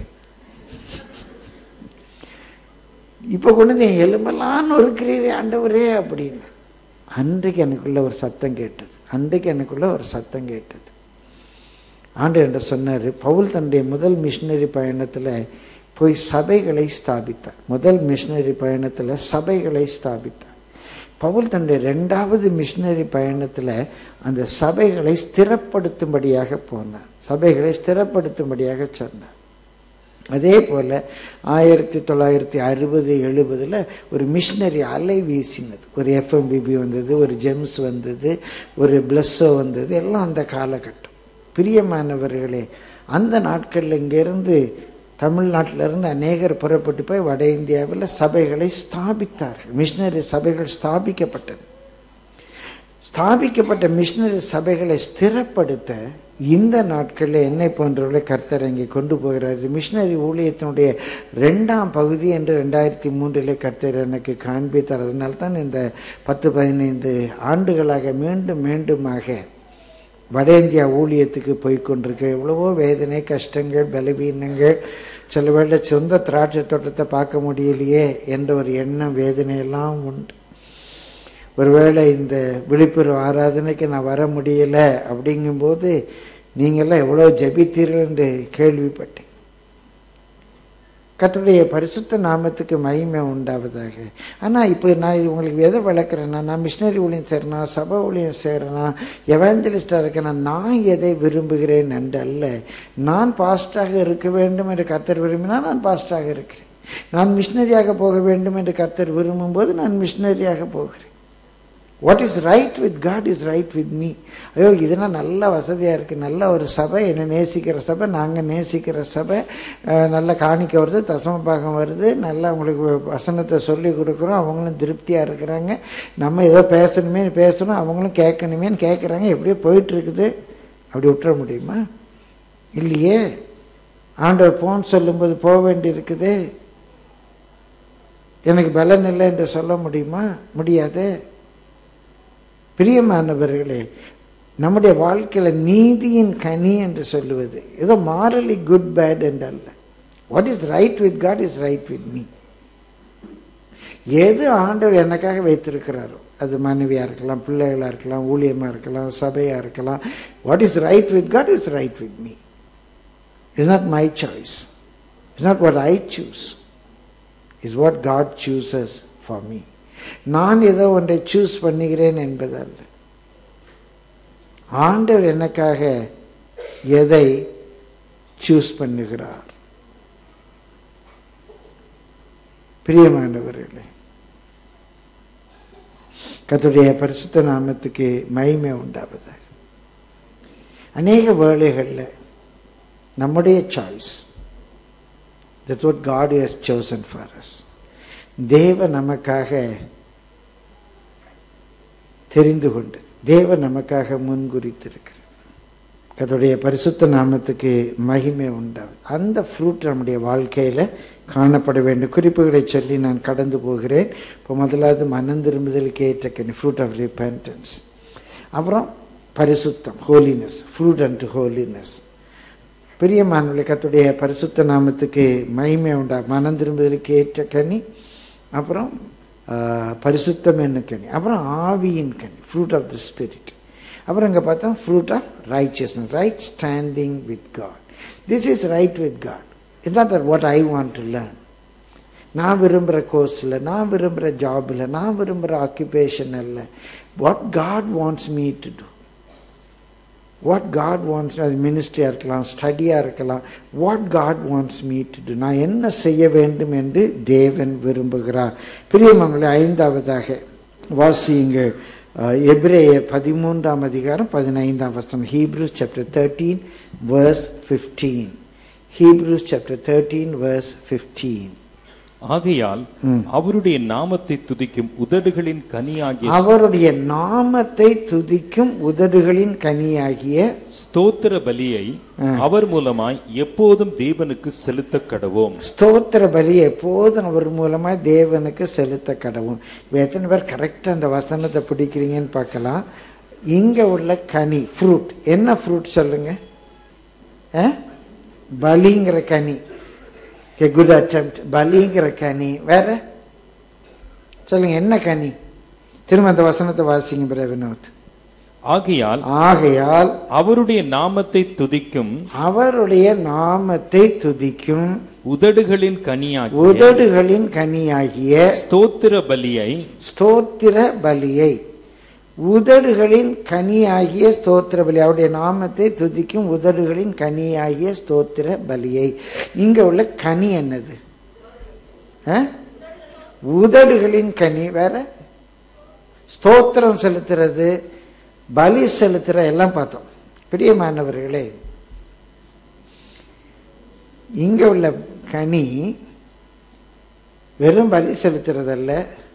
இப்போ கொண்டு வந்து என் எலும்பெல்லாம் நொறுக்கிறீரே ஆண்டவரே அப்படின்னு அன்றைக்கு எனக்குள்ள ஒரு சத்தம் கேட்டது அன்றைக்கு எனக்குள்ள ஒரு சத்தம் கேட்டது ஆண்டு என்று சொன்னார் பவுல் தன்னுடைய முதல் மிஷினரி பயணத்தில் போய் சபைகளை ஸ்தாபித்தார் முதல் மிஷினரி பயணத்தில் சபைகளை ஸ்தாபித்தார் பவுல் தன்னுடைய ரெண்டாவது மிஷினரி பயணத்தில் அந்த சபைகளை ஸ்திரப்படுத்தும்படியாக போனார் சபைகளை ஸ்திரப்படுத்தும்படியாக சொன்னார் அதே போல் ஆயிரத்தி தொள்ளாயிரத்தி அறுபது எழுபதில் ஒரு மிஷினரி அலை வீசினது ஒரு எஃப்எம்பிபி வந்தது ஒரு ஜெம்ஸ் வந்தது ஒரு பிளஸ்ஸோ வந்தது எல்லாம் அந்த காலகட்டம் பிரியமானவர்களே அந்த நாட்களில் இங்கேருந்து தமிழ்நாட்டிலிருந்து அநேகர் புறப்பட்டு போய் வட இந்தியாவில் சபைகளை ஸ்தாபித்தார்கள் மிஷினரி சபைகள் ஸ்தாபிக்கப்பட்டன ஸ்தாபிக்கப்பட்ட மிஷினரி சபைகளை ஸ்திரப்படுத்த இந்த நாட்களில் என்னை போன்றவர்களை கர்த்தர் இங்கே கொண்டு போகிறார் மிஷினரி ஊழியத்தினுடைய ரெண்டாம் பகுதி என்று ரெண்டாயிரத்தி மூன்றில் கர்த்தர் எனக்கு காண்பித்தார் அதனால தான் இந்த பத்து பதினைந்து ஆண்டுகளாக மீண்டும் மீண்டுமாக வட இந்தியா ஊழியத்துக்கு போய் கொண்டிருக்க எவ்வளவோ வேதனை கஷ்டங்கள் பலவீனங்கள் சில வேளை சொந்த திராட்சை தோட்டத்தை பார்க்க முடியலையே என்ற ஒரு எண்ணம் வேதனையெல்லாம் உண்டு ஒருவேளை இந்த விழிப்புணர்வு ஆராதனைக்கு நான் வர முடியல அப்படிங்கும்போது நீங்கள்லாம் எவ்வளோ ஜபித்தீர்கள் என்று கேள்விப்பட்டேன் கர்த்தருடைய பரிசுத்த நாமத்துக்கு மகிமை உண்டாவதாக ஆனால் இப்போ நான் இது உங்களுக்கு எதை விளக்குறேன்னா நான் மிஷினரி ஊழியம் செய்கிறேனா சபை ஊழியம் செய்கிறேனா எவாஞ்சலிஸ்டாக இருக்கேனா நான் எதை விரும்புகிறேன் என்று அல்ல நான் பாஸ்டாக இருக்க வேண்டும் என்று கர்த்தர் விரும்பினால் நான் பாஸ்டாக இருக்கிறேன் நான் மிஷினரியாக போக வேண்டும் என்று கர்த்தர் விரும்பும்போது நான் மிஷினரியாக போகிறேன் what is right with God is right with me ஐயோ இதெல்லாம் நல்ல வசதியாக இருக்குது நல்ல ஒரு சபை என்னை நேசிக்கிற சபை நாங்கள் நேசிக்கிற சபை அஹ், நல்ல காணிக்க வருது தசம பாகம் வருது நல்லா அவங்களுக்கு வசனத்தை சொல்லி கொடுக்குறோம் அவங்களும் திருப்தியாக இருக்கிறாங்க நம்ம ஏதோ பேசணுமே பேசணும் அவங்களும் கேட்கணுமேன்னு கேட்குறாங்க எப்படியோ போயிட்டுருக்குது அப்படி விட்டுற முடியுமா இல்லையே ஆண்டவர் போன் சொல்லும்போது போக வேண்டி இருக்குது எனக்கு பலன் இல்லை என்று சொல்ல முடியுமா முடியாது பிரியமானவர்களே நம்முடைய வாழ்க்கையில் நீதியின் கனி என்று சொல்லுவது ஏதோ மாரலி குட் பேட் என்றல்ல what is right with God is right with me எது ஆண்டவர் எனக்காக வைத்திருக்கிறாரோ அது மனைவியாக இருக்கலாம் பிள்ளைகளாக இருக்கலாம் ஊழியமாக இருக்கலாம் சபையாக இருக்கலாம் what is right with God is right with me is not my choice is not what I choose is what God chooses for me நான் ஏதோ ஒன்றை சூஸ் பண்ணுகிறேன் என்பதல்ல ஆண்டவர் எனக்காக எதை சூஸ் பண்ணுகிறார் பிரியமானவர்களே கர்த்தருடைய பரிசுத்த நாமத்துக்கு மகிமை உண்டாவதாக அநேக வேளைகளில் நம்முடைய choice that's what God has chosen for us தேவ நமக்காக தெரிந்து கொண்டது தேவ நமக்காக முன்குறித்திருக்கிறது கர்த்தருடைய பரிசுத்த நாமத்துக்கு மகிமை உண்டாகுது அந்த ஃப்ரூட் நம்முடைய வாழ்க்கையில் காணப்பட வேண்டும் குறிப்புகளை சொல்லி நான் கடந்து போகிறேன் இப்போ முதலாவது மனம் திரும்புதலுக்கு ஏற்ற கனி ஃப்ரூட் ஆஃப் ரிப்பேண்டன்ஸ் அப்புறம் பரிசுத்தம் ஹோலினஸ் ஃப்ரூட் அண்ட் ஹோலினஸ் பிரியமானவர்களே கர்த்தருடைய பரிசுத்த நாமத்துக்கு மகிமை உண்டா மனம் திரும்புதலுக்கு ஏற்ற கனி அப்புறம் ஆ, பரிசுத்தம் என்ன கனி அப்புறம் ஆவியின் கனி ஃப்ரூட் ஆஃப் த ஸ்பிரிட் அப்புறம் இங்கே பார்த்தா fruit of righteousness right standing with God this is right with God is not what I want to learn நான் விரும்புகிற கோர்ஸில் நான் விரும்புகிற ஜாபில் நான் விரும்புகிற ஆக்குபேஷன் அல்ல what God wants me to do what God wants அது மினிஸ்ட்ரியாக இருக்கலாம் ஸ்டடியாக இருக்கலாம் what God wants me to do நான் என்ன செய்ய வேண்டும் என்று தேவன் விரும்புகிறார் பிரியமங்களே ஐந்தாவதாக வாசியுங்கள் அஹ், எபிரேயர் பதிமூன்றாம் அதிகாரம் பதினைந்தாம் வசனம் Hebrews chapter thirteen verse fifteen Hebrews chapter thirteen verse fifteen ஆகையால் அவருடைய நாமத்தை துதிக்கும் உதடுகளின் கனியாகிய அவருடைய நாமத்தை துதிக்கும் உதடுகளின் கனியாகிய ஸ்தோத்திர பலியை அவர் மூலமாய் எப்போதும் தேவனுக்கு செலுத்த கடவோம் ஸ்தோத்திர பலி எப்போதும் அவர் மூலமா தேவனுக்கு செலுத்த கடவும் இப்போ எத்தனை பேர் கரெக்டாக அந்த வசனத்தை பிடிக்கிறீங்கன்னு பார்க்கலாம் இங்க உள்ள கனி ஃப்ரூட் என்ன ஃப்ரூட் சொல்லுங்க ஆ? பலிங்கிற கனி குட் attempt பலிங்கிற கனி வேற சொல்லுங்க என்ன கனி திரும்ப அந்த வசனத்தை வாசிங்க பிற வினோத் ஆகையால் ஆகையால் அவருடைய நாமத்தை துதிக்கும் அவருடைய நாமத்தை துதிக்கும் உதடுகளின் கனியாகிய உதடுகளின் கனியாகிய ஸ்தோத்திர பலியை ஸ்தோத்திர பலியை உதடுகளின் கனியாகிய ஸ்தோத்திர பலி அவருடைய நாமத்தை துதிக்கும் உதடுகளின் கனியாகிய ஸ்தோத்திர பலியை இங்க உள்ள கனி என்னது ஆ? உதடுகளின் கனி வேற ஸ்தோத்திரம் செலுத்துறது பலி செலுத்துற எல்லாம் பார்த்தோம் பிரியமானவர்களே இங்க உள்ள கனி வெறும் பலி செலுத்துறதல்ல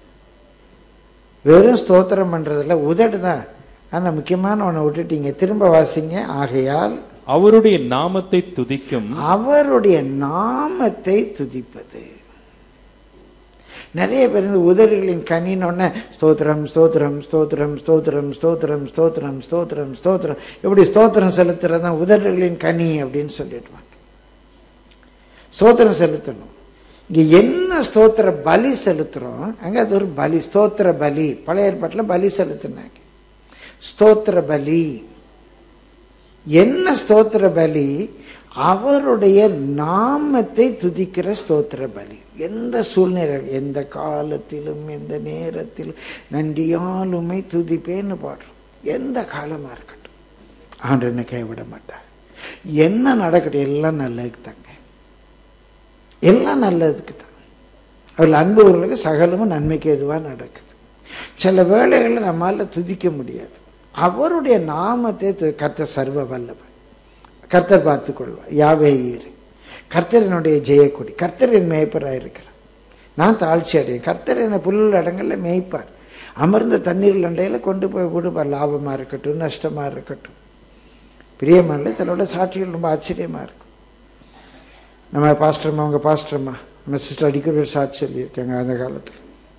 வெறும் ஸ்தோத்திரம் பண்றதில்ல உதடு தான் ஆனா முக்கியமான ஒண்ணை விட்டுட்டீங்க திரும்ப வாசிங்க ஆகையால் அவருடைய நாமத்தை துதிக்கும் அவருடைய நாமத்தை துதிப்பது நிறைய பேர் இந்த உதடுகளின் கனின்னு ஸ்தோத்திரம் ஸ்தோத்திரம் ஸ்தோத்திரம் ஸ்தோத்திரம் ஸ்தோத்திரம் ஸ்தோத்திரம் ஸ்தோத்திரம் ஸ்தோத்திரம் இப்படி ஸ்தோத்திரம் செலுத்துறது தான் உதடுகளின் கனி அப்படின்னு சொல்லிடுவாங்க ஸ்தோத்திரம் செலுத்தணும் இங்க என்ன ஸ்தோத்திர பலி செலுத்துறோம் அங்க அது ஒரு பலி ஸ்தோத்திர பலி பழைய ஏற்பாட்டில் பலி செலுத்தினாங்க ஸ்தோத்திர பலி என்ன ஸ்தோத்திர பலி அவருடைய நாமத்தை துதிக்கிற ஸ்தோத்திர பலி எந்த சூழ்நிலை எந்த காலத்திலும் எந்த நேரத்திலும் நன்றியாலுமை துதிப்பேன்னு பாடுறோம் எந்த காலமா இருக்கட்டும் ஆண்டனை கைவிட மாட்டார் என்ன நடக்கட்டும் எல்லாம் நல்லதுக்கு தாங்க எல்லாம் நல்லதுக்கு தான் அவர்கள் அன்புகளுக்கு சகலமும் நன்மைக்கு எதுவாக நடக்குது சில வேளைகளில் நம்மால் துதிக்க முடியாது அவருடைய நாமத்தை து- கர்த்தர் சர்வ வல்லவர் கர்த்தர் பார்த்துக் கொள்வார் யாவே ஈரு கர்த்தர் என்னுடைய ஜெயக்கொடி கர்த்தர் என் மேய்ப்பராக இருக்கிறார் நான் தாழ்ச்சி அடையேன் கர்த்தர் என்னை புல்லுள்ள இடங்களில் மேய்ப்பார் அமர்ந்த தண்ணீர் அண்டையில் கொண்டு போய் விடுப்பார் லாபமாக இருக்கட்டும் நஷ்டமாக இருக்கட்டும் பிரியமான தன்னோட சாட்சிகள் ரொம்ப ஆச்சரியமாக இருக்கும் நம்ம பாஸ்டர்மா அவங்க பாஸ்டர்மா நம்ம சிஸ்டர் அடிக்கடி ஒரு சாட்சி சொல்லியிருக்காங்க அந்த காலத்தில்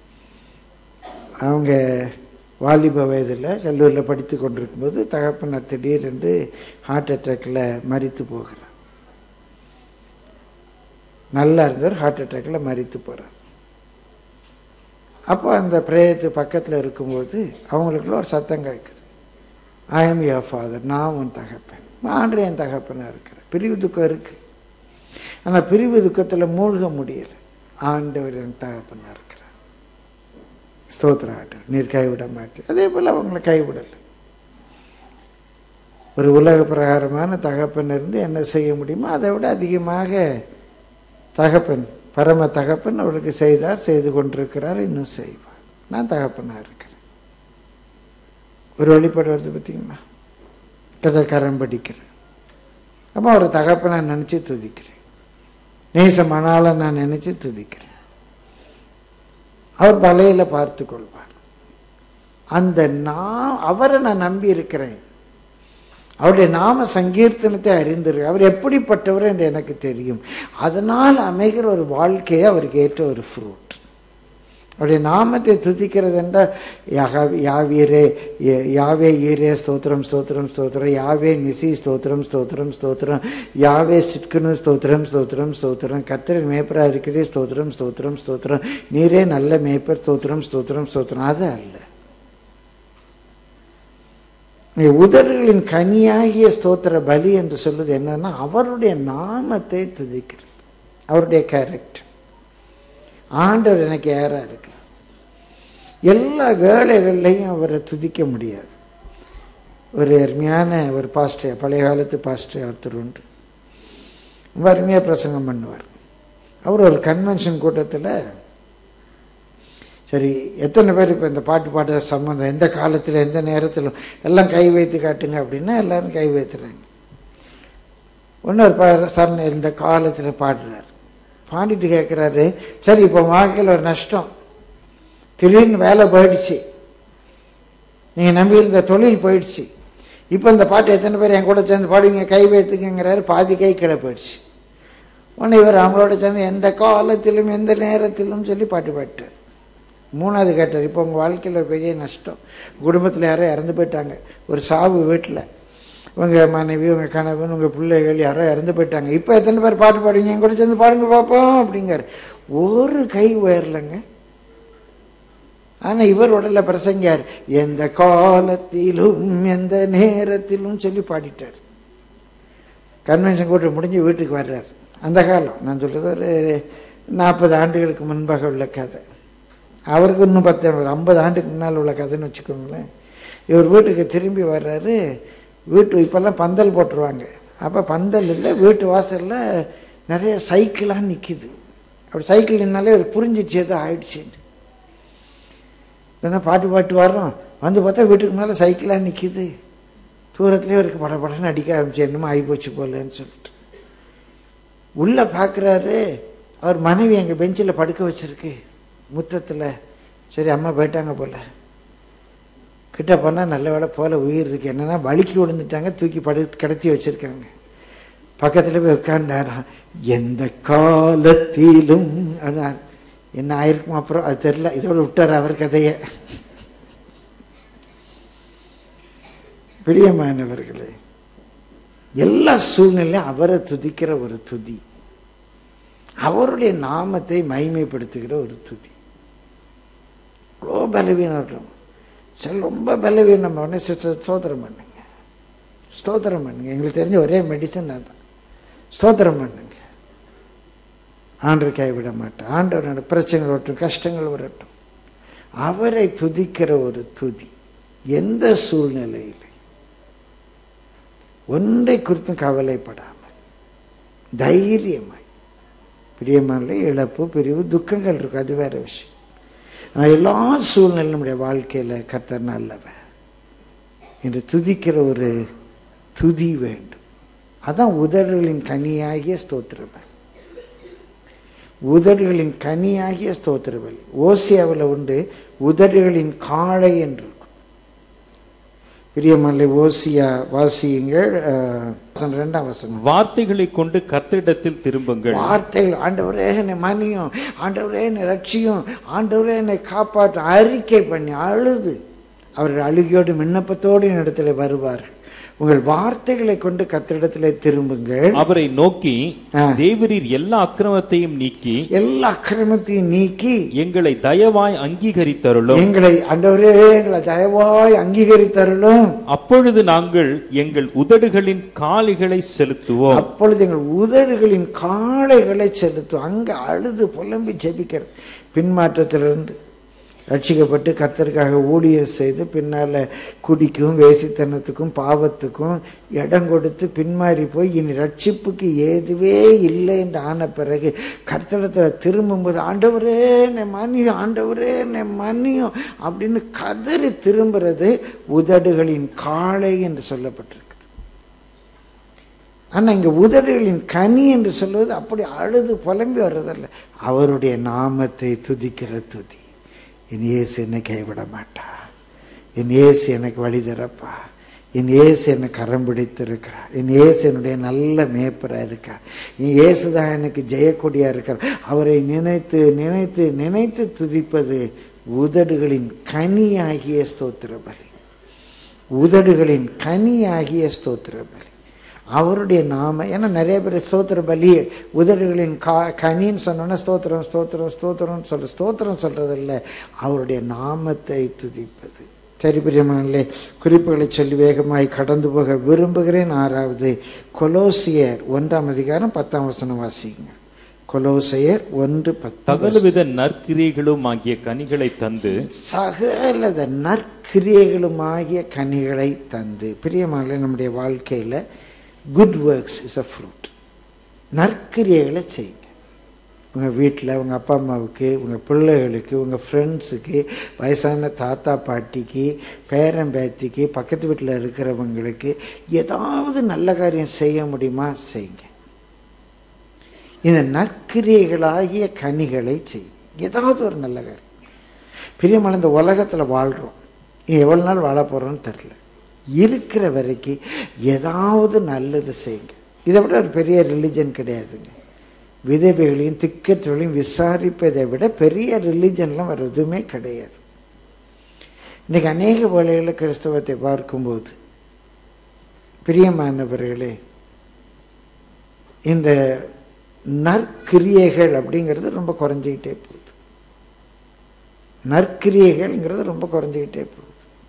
அவங்க வாலிப வயதில் கல்லூரியில் படித்து கொண்டிருக்கும்போது தகப்பனார் திடீரென்று ஹார்ட் அட்டாக்ல மரித்து போகிறார் நல்லா இருந்தவர் ஹார்ட் அட்டாக்ல மரித்து போகிறார் அப்போ அந்த பிரேயத்து பக்கத்தில் இருக்கும்போது அவங்களுக்குள்ள ஒரு சத்தம் கேட்குது ஐ எம் யுவர் ஃபாதர் நான் உன் தகப்பன் ஆண்டு என் தகப்பனாக இருக்கிறேன் பிரிவு துக்கம் இருக்கு ஆனால் பிரிவு துக்கத்தில் மூழ்க முடியல ஆண்டவர் என் தகப்பனாக இருக்கிறார் ஸ்தோத்திர ஆண்டவர் நீர் கைவிட மாட்டேன் அதே போல் அவங்கள கைவிடலை ஒரு உலக பிரகாரமான தகப்பன் இருந்து என்ன செய்ய முடியுமோ அதை விட அதிகமாக தகப்பன் பரம தகப்பன் அவளுக்கு செய்தார் செய்து கொண்டிருக்கிறார் இன்னும் செய்வார் நான் தகப்பனாக இருக்கிறேன் ஒரு வழிபாடு வருது பார்த்தீங்களா கதற்காரன் படிக்கிறேன் அப்போ அவர் தகப்பனை நினச்சி துதிக்கிறேன் நேசமானால நான் நினைச்சு துதிக்கிறேன் அவர் பலையில பார்த்து கொள்வார் அந்த நான் அவரை நான் நம்பி இருக்கிறேன் அவருடைய நாம சங்கீர்த்தனத்தை அறிந்திரு அவர் எப்படிப்பட்டவர் என்று எனக்கு தெரியும் அதனால் அமைகிற ஒரு வாழ்க்கையை அவருக்கு ஏற்ற ஒரு ஃப்ரூட் அவருடைய நாமத்தை துதிக்கிறது என்றால் யகா- யாவீரே ய- யாவே ஈரே ஸ்தோத்திரம் ஸ்தோத்திரம் ஸ்தோத்திரம் யாவே நிசி ஸ்தோத்திரம் ஸ்தோத்திரம் ஸ்தோத்திரம் யாவே சிட்கனு ஸ்தோத்திரம் ஸ்தோத்திரம் ஸ்தோத்திரம் கர்த்தரின் மேய்ப்பரா இருக்கிறே ஸ்தோத்திரம் ஸ்தோத்திரம் ஸ்தோத்திரம் நீரே நல்ல மேய்ப்பர் ஸ்தோத்திரம் ஸ்தோத்திரம் ஸ்தோத்திரம் அது அல்ல இங்க உதடுகளின் கனியாகிய ஸ்தோத்திர பலி என்று சொல்வது என்னன்னா அவருடைய நாமத்தை துதிக்கிறது அவருடைய கேரக்டர் ஆண்டவர் எனக்கு யாரா இருக்கிறார் எல்லா வேலைகள்லையும் அவரை துதிக்க முடியாது ஒரு அருமையான ஒரு பாஸ்டர் பழைய காலத்து பாஸ்டர் ஒருத்தர் உண்டு ரொம்ப அருமையாக பிரசங்கம் பண்ணுவார் அவர் ஒரு கன்வென்ஷன் கூட்டத்தில் சரி எத்தனை பேர் இப்போ இந்த பாட்டு பாடுற சம்மந்தம் எந்த காலத்தில் எந்த நேரத்திலும் எல்லாம் கை வைத்து காட்டுங்க அப்படின்னா எல்லாரும் கை வைத்துறாங்க இன்னொரு பா சார் இந்த காலத்தில் பாடுறாரு பாடிட்டு கேட்குறாரு சரி இப்போ வாழ்க்கையில் ஒரு நஷ்டம் திடீர்னு வேலை போயிடுச்சு நீங்கள் நம்பியிருந்த தொழில் போயிடுச்சு இப்போ இந்த பாட்டு எத்தனை பேர் என் கூட சேர்ந்து பாடுவீங்க கை வைத்துக்கங்கிறாரு பாதி கை கீழே போயிடுச்சு உடனே இவர் அவங்களோட சேர்ந்து எந்த காலத்திலும் எந்த நேரத்திலும் சொல்லி பாட்டு பாட்டார் மூணாவது கேட்டார் இப்போ உங்கள் வாழ்க்கையில் ஒரு பெரிய நஷ்டம் குடும்பத்தில் யாரோ இறந்து போயிட்டாங்க ஒரு சாவு வீட்டில் உங்கள் மனைவி உங்கள் கணவன் உங்கள் பிள்ளைகள் யாரோ இறந்து போயிட்டாங்க இப்போ எத்தனை பேர் பாட்டு பாடுவீங்க என் கூட சேர்ந்து பாடுங்க பார்ப்போம் அப்படிங்கிறார் ஒரு கை உயரலைங்க ஆனா இவர் உடல்ல பிரசங்கியார் எந்த காலத்திலும் எந்த நேரத்திலும் சொல்லி பாடிட்டார் கன்வென்ஷன் கூட்டு முடிஞ்சு வீட்டுக்கு வர்றார் அந்த காலம் நான் சொல்றது ஒரு நாற்பது ஆண்டுகளுக்கு முன்பாக உள்ள கதை அவருக்கு இன்னும் பத்து ஒரு ஐம்பது ஆண்டுக்கு முன்னால் உள்ள கதைன்னு வச்சுக்கோங்களேன் இவர் வீட்டுக்கு திரும்பி வர்றாரு வீட்டு இப்போல்லாம் பந்தல் போட்டுருவாங்க அப்போ பந்தல் இல்லை வீட்டு வாசலில் நிறைய சைக்கிளாக நிற்கிது அப்படி சைக்கிள் நின்னாலே ஒரு புரிஞ்சிச்சு ஏதோ ஆயிடுச்சுன்னு இப்போ பாட்டு பாட்டு வர்றோம் வந்து பார்த்தா வீட்டுக்கு முன்னால் சைக்கிளாக நிற்கிது தூரத்துலேயே இருக்கு பட படன்னு அடிக்க ஆரம்பிச்சு என்னமோ ஆகிப்போச்சு போலன்னு சொல்லிட்டு உள்ளே பார்க்குறாரு அவர் மனைவி எங்கள் பெஞ்சில் படுக்க வச்சிருக்கு முத்தத்தில் சரி அம்மா போயிட்டாங்க போல கிட்ட போனால் நல்ல வேலை போல உயிர் இருக்கு என்னன்னா வலிக்கு விழுந்துட்டாங்க தூக்கி படு கிடத்தி வச்சிருக்காங்க பக்கத்தில் போய் உட்கார்ந்தாராம் எந்த காலத்திலும் அப்படின்னார். என்ன ஆயிருக்கும் அப்புறம் அது தெரியல இதோட விட்டார் அவர் கதையை பிரியமானவர்களே எல்லா சூழ்நிலையும் அவரை துதிக்கிற ஒரு துதி அவருடைய நாமத்தை மைமைப்படுத்துகிற ஒரு துதி அவ்வளோ பலவீனம் சில ரொம்ப பலவீனம் உடனே சிஸ்டர் ஸ்தோத்திரம் பண்ணுங்க ஸ்தோத்திரம் பண்ணுங்க எங்களுக்கு தெரிஞ்ச ஒரே மெடிசன் அதுதான் ஸ்தோத்திரம் பண்ணுங்க ஆண்டவர் கைவிட மாட்டேன் ஆண்டவரோட பிரச்சனைகள் வரட்டும் கஷ்டங்கள் வரட்டும் அவரை துதிக்கிற ஒரு துதி எந்த சூழ்நிலையில் ஒன்றை குறித்தும் கவலைப்படாமல் தைரியமாய் பிரியமான இழப்பு பிரிவு துக்கங்கள் இருக்கு அது வேற விஷயம் ஆனால் எல்லா சூழ்நிலையும் நம்முடைய வாழ்க்கையில கர்த்தர் நல்லவன் என்று துதிக்கிற ஒரு துதி வேண்டும் அதான் உதடுகளின் கனியாகிய ஸ்தோத்திரபலி உதடுகளின் கனியாகிய ஸ்தோத்திரபலி ஓசியாவில் உண்டு உதடுகளின் காளை என்று இருக்கும் பிரியமல்லை ஓசியா வாசியுங்கள் அஹ், ரெண்டாம் வசனம் வார்த்தைகளை கொண்டு கர்த்தரிடத்தில் திரும்புங்கள் வார்த்தைகள் ஆண்டவரே என்னை மன்னியும் ஆண்டவரே என்னை ரட்சியும் ஆண்டவரே என்னை காப்பாற்றும் அறிக்கை பண்ணி அழுது அவர்கள் அழுகையோடு விண்ணப்பத்தோடு என்னிடத்தில் வருவார்கள் உங்கள் வார்த்தைகளை கொண்டு கத்திரிடத்தில் திரும்புங்கள் அவரை நோக்கி ஆ. தேவரீர் எல்லா அக்கிரமத்தையும் நீக்கி எல்லா அக்கிரமத்தையும் நீக்கி எங்களை தயவாய் அங்கீகரித்தருளும் எங்களை ஆண்டவரே எங்களை தயவாய் அங்கீகரித்தருளும் அப்பொழுது நாங்கள் எங்கள் உதடுகளின் காலிகளை செலுத்துவோம் அப்பொழுது எங்கள் உதடுகளின் காளைகளை செலுத்தும் அங்க அழுது புலம்பி ஜெபிக்கிற பின்மாற்றத்திலிருந்து ரட்சிக்கப்பட்டு கர்த்தருக்காக ஊழியர் செய்து பின்னால குடிக்கும் வேசித்தனத்துக்கும் பாவத்துக்கும் இடம் கொடுத்து பின்மாறி போய் இனி ரட்சிப்புக்கு ஏதுவே இல்லை என்று ஆன பிறகு கர்த்தரத்தில் திரும்பும்போது ஆண்டவரே என்னை மன்னியும் ஆண்டவரே என்னை மன்னியும் அப்படின்னு கதறி திரும்புறது உதடுகளின் காளை என்று சொல்லப்பட்டிருக்கு ஆனா இங்க உதடுகளின் கனி என்று சொல்வது அப்படி அழுது புலம்பி வர்றதல்ல அவருடைய நாமத்தை துதிக்கிற துதி என் இயேசு என்னை கைவிட மாட்டா என் இயேசு எனக்கு வழி தரப்பா என் இயேசு என்னை கரம் பிடித்திருக்கிறார் என் இயேசு என்னுடைய நல்ல மேப்பரா இருக்கார் என் இயேசு தான் எனக்கு ஜெயக்கொடியா இருக்கிறார் அவரை நினைத்து நினைத்து நினைத்து துதிப்பது உதடுகளின் கனியாகிய ஸ்தோத்திர பலி உதடுகளின் கனியாகிய ஸ்தோத்திர பலி அவருடைய நாம ஏன்னா நிறைய பேர் ஸ்தோத்திர பலி உதடுகளின் கா கனின்னு சொன்னோன்னா ஸ்தோத்திரம் ஸ்தோத்திரம் ஸ்தோத்திரம் சொல்ற ஸ்தோத்திரம் சொல்றதில்ல அவருடைய நாமத்தை துதிப்பது சரி பிரியமானே குறிப்புகளை சொல்லி வேகமாய் கடந்து போக விரும்புகிறேன் ஆறாவது கொலோசியர் ஒன்றாம் அதிகாரம் பத்தாம் வசனம் வாசிங்க கொலோசியர் ஒன்று பத்து சகலவித நற்கிரியைகளும் ஆகிய கனிகளை தந்து சகலத நற்கிரியைகளுமாகிய கனிகளை தந்து பிரியமான நம்முடைய வாழ்க்கையில good works is a fruit நற்கிரியைகளை செய்யுங்க உங்கள் வீட்டில் உங்கள் அப்பா அம்மாவுக்கு உங்கள் பிள்ளைகளுக்கு உங்கள் ஃப்ரெண்ட்ஸுக்கு வயசான தாத்தா பாட்டிக்கு பேரன் பேத்திக்கு பக்கத்து வீட்டில் இருக்கிறவங்களுக்கு ஏதாவது நல்ல காரியம் செய்ய முடியுமா செய்யுங்க இந்த நற்கிரியைகளாகிய கனிகளை செய்யும் ஏதாவது ஒரு நல்ல காரியம் பிரியமான இந்த உலகத்தில் வாழ்கிறோம் எவ்வளோ நாள் வாழ போகிறோம்னு தெரில இருக்கிற வரைக்கும் ஏதாவது நல்லது செய்யுங்க இதை விட ஒரு பெரிய ரிலிஜன் கிடையாதுங்க விதவைகளையும் திக்கற்றவர்களையும் விசாரிப்பதை விட பெரிய ரிலிஜன்லாம் வேறு எதுவுமே கிடையாது இன்னைக்கு அநேக வேளைகளில் கிறிஸ்தவத்தை பார்க்கும்போது பிரியமானவர்களே இந்த நற்கிரியைகள் அப்படிங்கிறது ரொம்ப குறைஞ்சிக்கிட்டே போகுது நற்கிரியைகள்ங்கிறது ரொம்ப குறைஞ்சிக்கிட்டே போகுது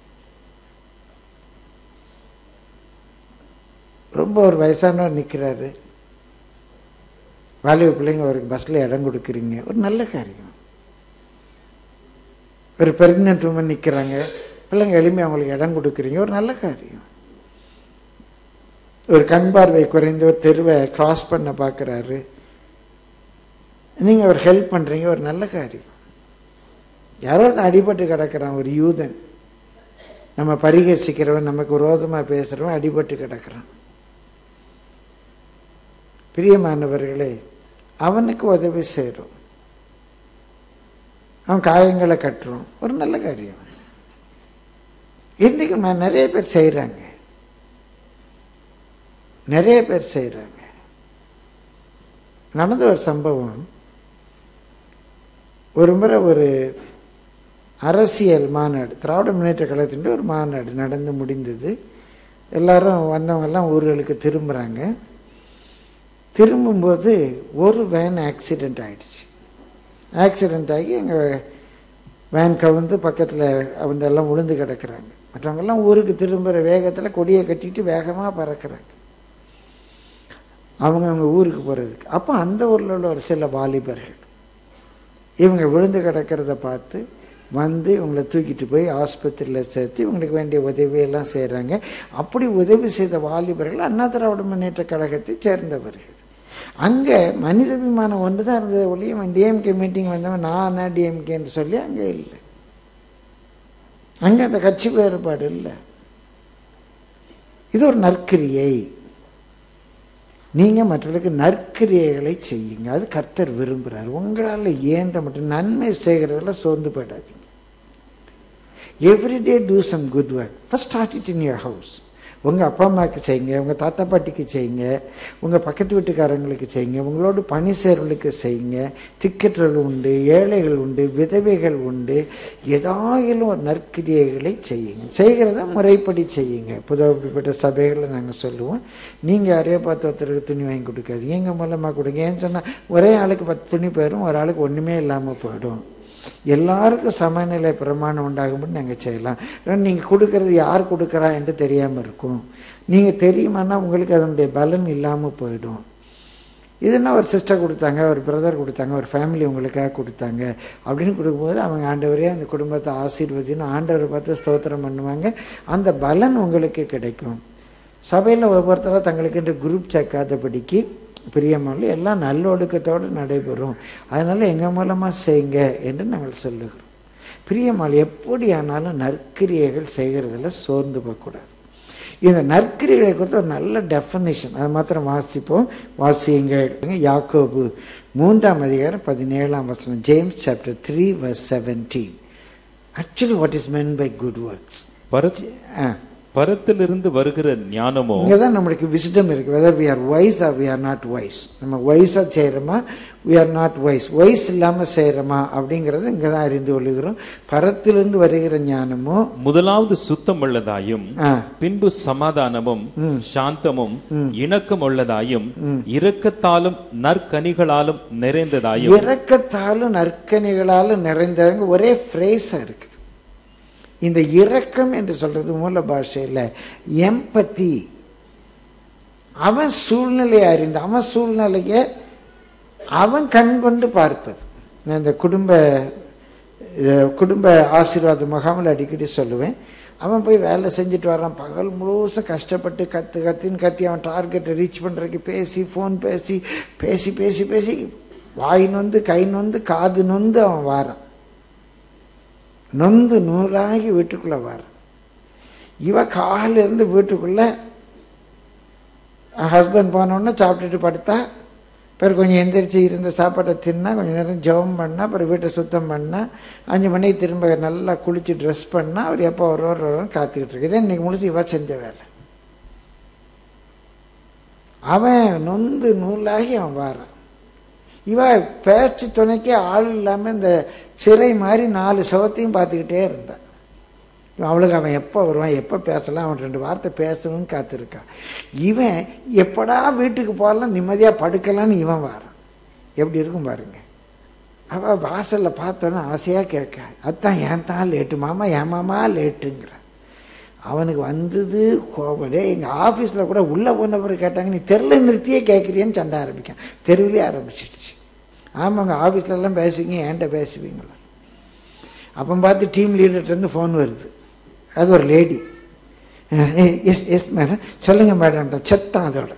ரொம்ப ஒரு வயசானவர் நிற்கிறாரு வாலிப பிள்ளைங்க அவருக்கு பஸ்ஸில் இடம் கொடுக்குறீங்க ஒரு நல்ல காரியம் ஒரு பெர்மனன்ட் உமன் நிற்கிறாங்க பிள்ளைங்க எளிமையாக அவங்களுக்கு இடம் கொடுக்குறீங்க ஒரு நல்ல காரியம் ஒரு கண் பார்வை குறைந்த ஒரு தெருவை கிராஸ் பண்ண பார்க்குறாரு நீங்கள் அவர் ஹெல்ப் பண்ணுறீங்க ஒரு நல்ல காரியம் யாரோ ஒருத்தன் அடிபட்டு கிடக்கிறான் ஒரு யூதன் நம்ம பரிகசிக்கிறவன் நமக்கு விரோதமாக பேசுகிறவன் அடிபட்டு கிடக்கிறான் பிரியமானவர்களே அவனுக்கு உதவி செய்கிறோம் அவன் காயங்களை கட்டுறோம் ஒரு நல்ல காரியம் இன்னைக்கு நான் நிறைய பேர் செய்கிறாங்க நிறைய பேர் செய்கிறாங்க நடந்த ஒரு சம்பவம் ஒரு முறை ஒரு அரசியல் மாநாடு திராவிட முன்னேற்ற கழகத்தின் ஒரு மாநாடு நடந்து முடிந்தது எல்லாரும் வந்தவங்கெல்லாம் ஊர்களுக்கு திரும்புகிறாங்க திரும்பும்போது ஒரு வேன் ஆக்சிடெண்ட் ஆயிடுச்சு ஆக்சிடெண்ட் ஆகி எங்கள் வேன் கவுந்து பக்கத்தில் அவங்க எல்லாம் விழுந்து கிடக்குறாங்க மற்றவங்கெல்லாம் ஊருக்கு திரும்புகிற வேகத்தில் கொடியை கட்டிட்டு வேகமாக பறக்கிறாங்க அவங்க அவங்க ஊருக்கு போகிறதுக்கு அப்போ அந்த ஊரில் உள்ள ஒரு சில வாலிபர்கள் இவங்க விழுந்து கிடக்கிறத பார்த்து வந்து இவங்களை தூக்கிட்டு போய் ஆஸ்பத்திரியில் சேர்த்து இவங்களுக்கு வேண்டிய உதவியெல்லாம் செய்கிறாங்க அப்படி உதவி செய்த வாலிபர்கள் அண்ணா திராவிட முன்னேற்ற கழகத்தை சேர்ந்தவர்கள் அங்கே மனிதாபிமானம் ஒன்று தான் இருந்தது ஒழிய டிஎம்கே மீட்டிங் வந்தவன் நான் அண்ணா டிஎம்கேன்னு சொல்லி அங்கே இல்லை அங்கே அந்த கட்சி வேறுபாடு இல்லை இது ஒரு நற்கிரியை நீங்கள் மற்றவர்களுக்கு நற்கிரியைகளை செய்யுங்க அது கர்த்தர் விரும்புகிறார் உங்களால் இயன்ற மட்டும் நன்மை செய்கிறதுல சோர்ந்து போயிடாதீங்க every day do some good work first start it in your house உங்கள் அப்பா அம்மாவுக்கு செய்யுங்க உங்கள் தாத்தா பாட்டிக்கு செய்யுங்க உங்கள் பக்கத்து வீட்டுக்காரங்களுக்கு செய்யுங்க உங்களோட பணி சேர்வர்களுக்கு செய்யுங்க திக்கற்றல் உண்டு ஏழைகள் உண்டு விதவைகள் உண்டு ஏதாயிலும் ஒரு நற்கிரியைகளை செய்யுங்க செய்கிறத முறைப்படி செய்யுங்க புதப்பட்ட சபைகளில் நாங்கள் சொல்லுவோம் நீங்கள் யாரையோ பார்த்து ஒருத்தருக்கு துணி வாங்கி கொடுக்காதீங்க எங்கள் மூலமாக கொடுங்க ஏன்னு சொன்னால் ஒரே ஆளுக்கு பத்து துணி போயிடும் ஒரு ஆளுக்கு ஒன்றுமே இல்லாமல் போயிடும் எல்லாருக்கும் சமநிலை பிரமாணம் உண்டாகும்படி நாங்கள் செய்யலாம் நீங்கள் கொடுக்கறது யார் கொடுக்குறா என்று தெரியாமல் இருக்கும் நீங்கள் தெரியுமானா உங்களுக்கு அதனுடைய பலன் இல்லாமல் போயிடும் இதுனா ஒரு சிஸ்டர் கொடுத்தாங்க ஒரு பிரதர் கொடுத்தாங்க ஒரு ஃபேமிலி உங்களுக்காக கொடுத்தாங்க அப்படின்னு கொடுக்கும்போது அவங்க ஆண்டவரே அந்த குடும்பத்தை ஆசீர்வதின்னு ஆண்டவரை பார்த்து ஸ்தோத்திரம் பண்ணுவாங்க அந்த பலன் உங்களுக்கு கிடைக்கும் சபையில் ஒவ்வொருத்தராக தங்களுக்கு என்று குரூப் சேர்க்காதபடிக்கு பிரியமான எல்லாம் நல்லொழுக்கத்தோடு நடைபெறும் அதனால் எங்கள் மூலமாக செய்யுங்க என்று நாங்கள் சொல்லுகிறோம் பிரியமாள் எப்படி ஆனாலும் நற்கிரியைகள் செய்கிறதுல சோர்ந்து போகக்கூடாது இந்த நற்கிரிகளை குறித்து ஒரு நல்ல டெஃபனிஷன் அது மாத்திரம் வாசிப்போம் வாசியுங்கள் யாக்கோபு மூன்றாம் அதிகாரம் பதினேழாம் வசனம் James chapter three verse seventeen actually what is meant by good works பரத் ஆ பரத்திலிருந்து வருகிற ஞானமோ இங்கே தான் நம்மளுக்கு விஸ்டம் இருக்குது whether we are wise or we are not wise நம்ம வைஸாக செய்கிறோமா we are not wise wise இல்லாமல் செய்கிறோமா அப்படிங்கிறத இங்கே தான் அறிந்து கொள்ளுகிறோம் பரத்திலிருந்து வருகிற ஞானமோ முதலாவது சுத்தம் உள்ளதாயும் ஆ பின்பு சமாதானமும் சாந்தமும் இணக்கம் உள்ளதாயும் இரக்கத்தாலும் நற்கனிகளாலும் நிறைந்ததாயும் இரக்கத்தாலும் நற்கனிகளாலும் நிறைந்தவங்க ஒரே ஃப்ரேஸாக இருக்குது இந்த இரக்கம் என்று சொல்றது மூல பாஷையில் எம்பத்தி அவன் சூழ்நிலையை அறிந்து அவன் சூழ்நிலையை அவன் கண் கொண்டு பார்ப்பது நான் இந்த குடும்ப அஹ், குடும்ப ஆசீர்வாத முகாமில் அடிக்கடி சொல்லுவேன் அவன் போய் வேலை செஞ்சுட்டு வரான் பகல் முழுசும் கஷ்டப்பட்டு கத்து கத்தின்னு கத்தி அவன் டார்கெட்டை ரீச் பண்ணுறதுக்கு பேசி ஃபோன் பேசி பேசி பேசி பேசி வாய் நொந்து கை நொந்து காது நொந்து அவன் வாரான் நொந்து நூலாகி வீட்டுக்குள்ளே வரான் இவ காலையில இருந்து வீட்டுக்குள்ளே ஹஸ்பண்ட் போனோடனே சாப்பிட்டுட்டு படுத்தா பிறகு கொஞ்சம் எந்திரிச்சு இருந்த சாப்பாட்டை தின்னா கொஞ்சம் நேரம் ஜெபம் பண்ணா அப்புறம் வீட்டை சுத்தம் பண்ணா அஞ்சு மணிக்கு திரும்ப நல்லா குளிச்சு ட்ரெஸ் பண்ணா அவர் எப்போ வருவார் வருவார்னு காத்துக்கிட்டு இருக்கு இதை இன்னைக்கு முழுசு இவ செஞ்ச வேலை அவன் நொந்து நூலாகி அவன் வாரான் இவ பேச்சு துணைக்கே ஆள் இல்லாமல் இந்த சிறை மாதிரி நாலு சுகத்தையும் பார்த்துக்கிட்டே இருந்தான் அவளுக்கு அவன் எப்போ வருவான் எப்போ பேசலாம் அவன் ரெண்டு வார்த்தை பேசணும்னு காத்திருக்கான் இவன் எப்படா வீட்டுக்கு போகலாம் நிம்மதியாக படுக்கலாம்னு இவன் வாரான் எப்படி இருக்கும் பாருங்க அவ வாசல்ல பார்த்தோன்னே ஆசையா கேட்க அதான் ஏன் தான் லேட்டு மாமா ஏன் மாமா லேட்டுங்கிற அவனுக்கு வந்தது கோபடே எங்கள் ஆஃபீஸில் கூட உள்ளே போன பிறகு கேட்டாங்க நீ தெருவில் நிறுத்தியே கேட்குறியன்னு சண்டை ஆரம்பிக்கான் தெருவிலே ஆரம்பிச்சிடுச்சு ஆமாங்க ஆஃபீஸ்லலாம் பேசுவீங்க ஏன்ட்ட பேசுவீங்களா அப்போ பார்த்து டீம் லீடர்கிட்டருந்து ஃபோன் வருது அது ஒரு லேடி எஸ் எஸ் மேடம் சொல்லுங்கள் மேடம்டா செத்தான் அதோட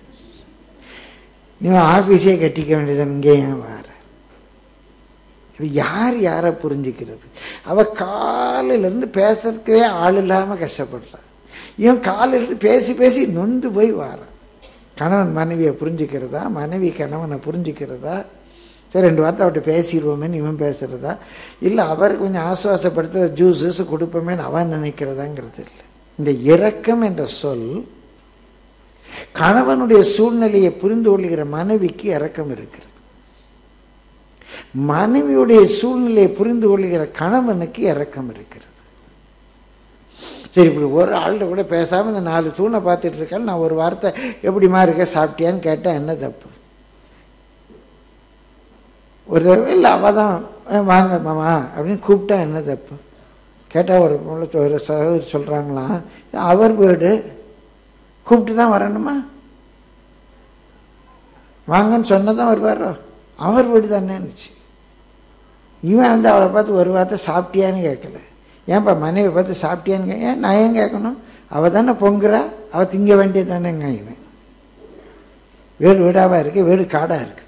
நீ ஆஃபீஸே கட்டிக்க வேண்டியது இங்கே ஏன் வர இது யார் யாரை புரிஞ்சுக்கிறது அவ காலையிலேருந்து பேசுறதுக்கே ஆள் இல்லாமல் கஷ்டப்படுறான் இவன் காலையிலேருந்து பேசி பேசி நொந்து போய் வாரான் கணவன் மனைவியை புரிஞ்சுக்கிறதா மனைவி கணவனை புரிஞ்சுக்கிறதா சரி ரெண்டு வார்த்தை அவர்கிட்ட பேசிடுவோமேன்னு இவன் பேசுறதா இல்லை அவர் கொஞ்சம் ஆசுவாசப்படுத்த ஜூஸ் ஜூஸ் கொடுப்போமேன்னு அவன் நினைக்கிறதாங்கிறது இல்லை இந்த இரக்கம் என்ற சொல் கணவனுடைய சூழ்நிலையை புரிந்து கொள்கிற மனைவிக்கு இரக்கம் இருக்கிறது மனைவியுடைய சூழ்நிலையை புரிந்து கொள்கிற கணவனுக்கு இரக்கம் இருக்கிறது சரி இப்படி ஒரு ஆள்கிட்ட கூட பேசாமல் இந்த நாலு தூணை பார்த்துட்டு இருக்கேன் நான் ஒரு வார்த்தை எப்படிமா இருக்க சாப்பிட்டியான்னு கேட்டால் என்ன தப்பு ஒரு தடவை இல்லை அவள் தான் வாங்க மாமா அப்படின்னு கூப்பிட்டா என்ன தப்பு கேட்டால் ஒரு பொண்ணு ஒரு சகோதரி சொல்கிறாங்களாம் அவர் வீடு கூப்பிட்டு தான் வரணுமா வாங்கன்னு சொன்னதான் வருவாரோ அவர் வீடு தானேன்னுச்சு இவன் வந்து அவளை பார்த்து ஒரு வார்த்தை சாப்பிட்டியான்னு கேட்கல ஏன்பா மனைவி பார்த்து சாப்பிட்டியான்னு கே- ஏன் நான் ஏன் கேட்கணும் அவள் தானே பொங்குறா அவள் திங்க வேண்டியது தானேங்க இவன் வீடு வீடாவாக இருக்கு வீடு காடாக இருக்குது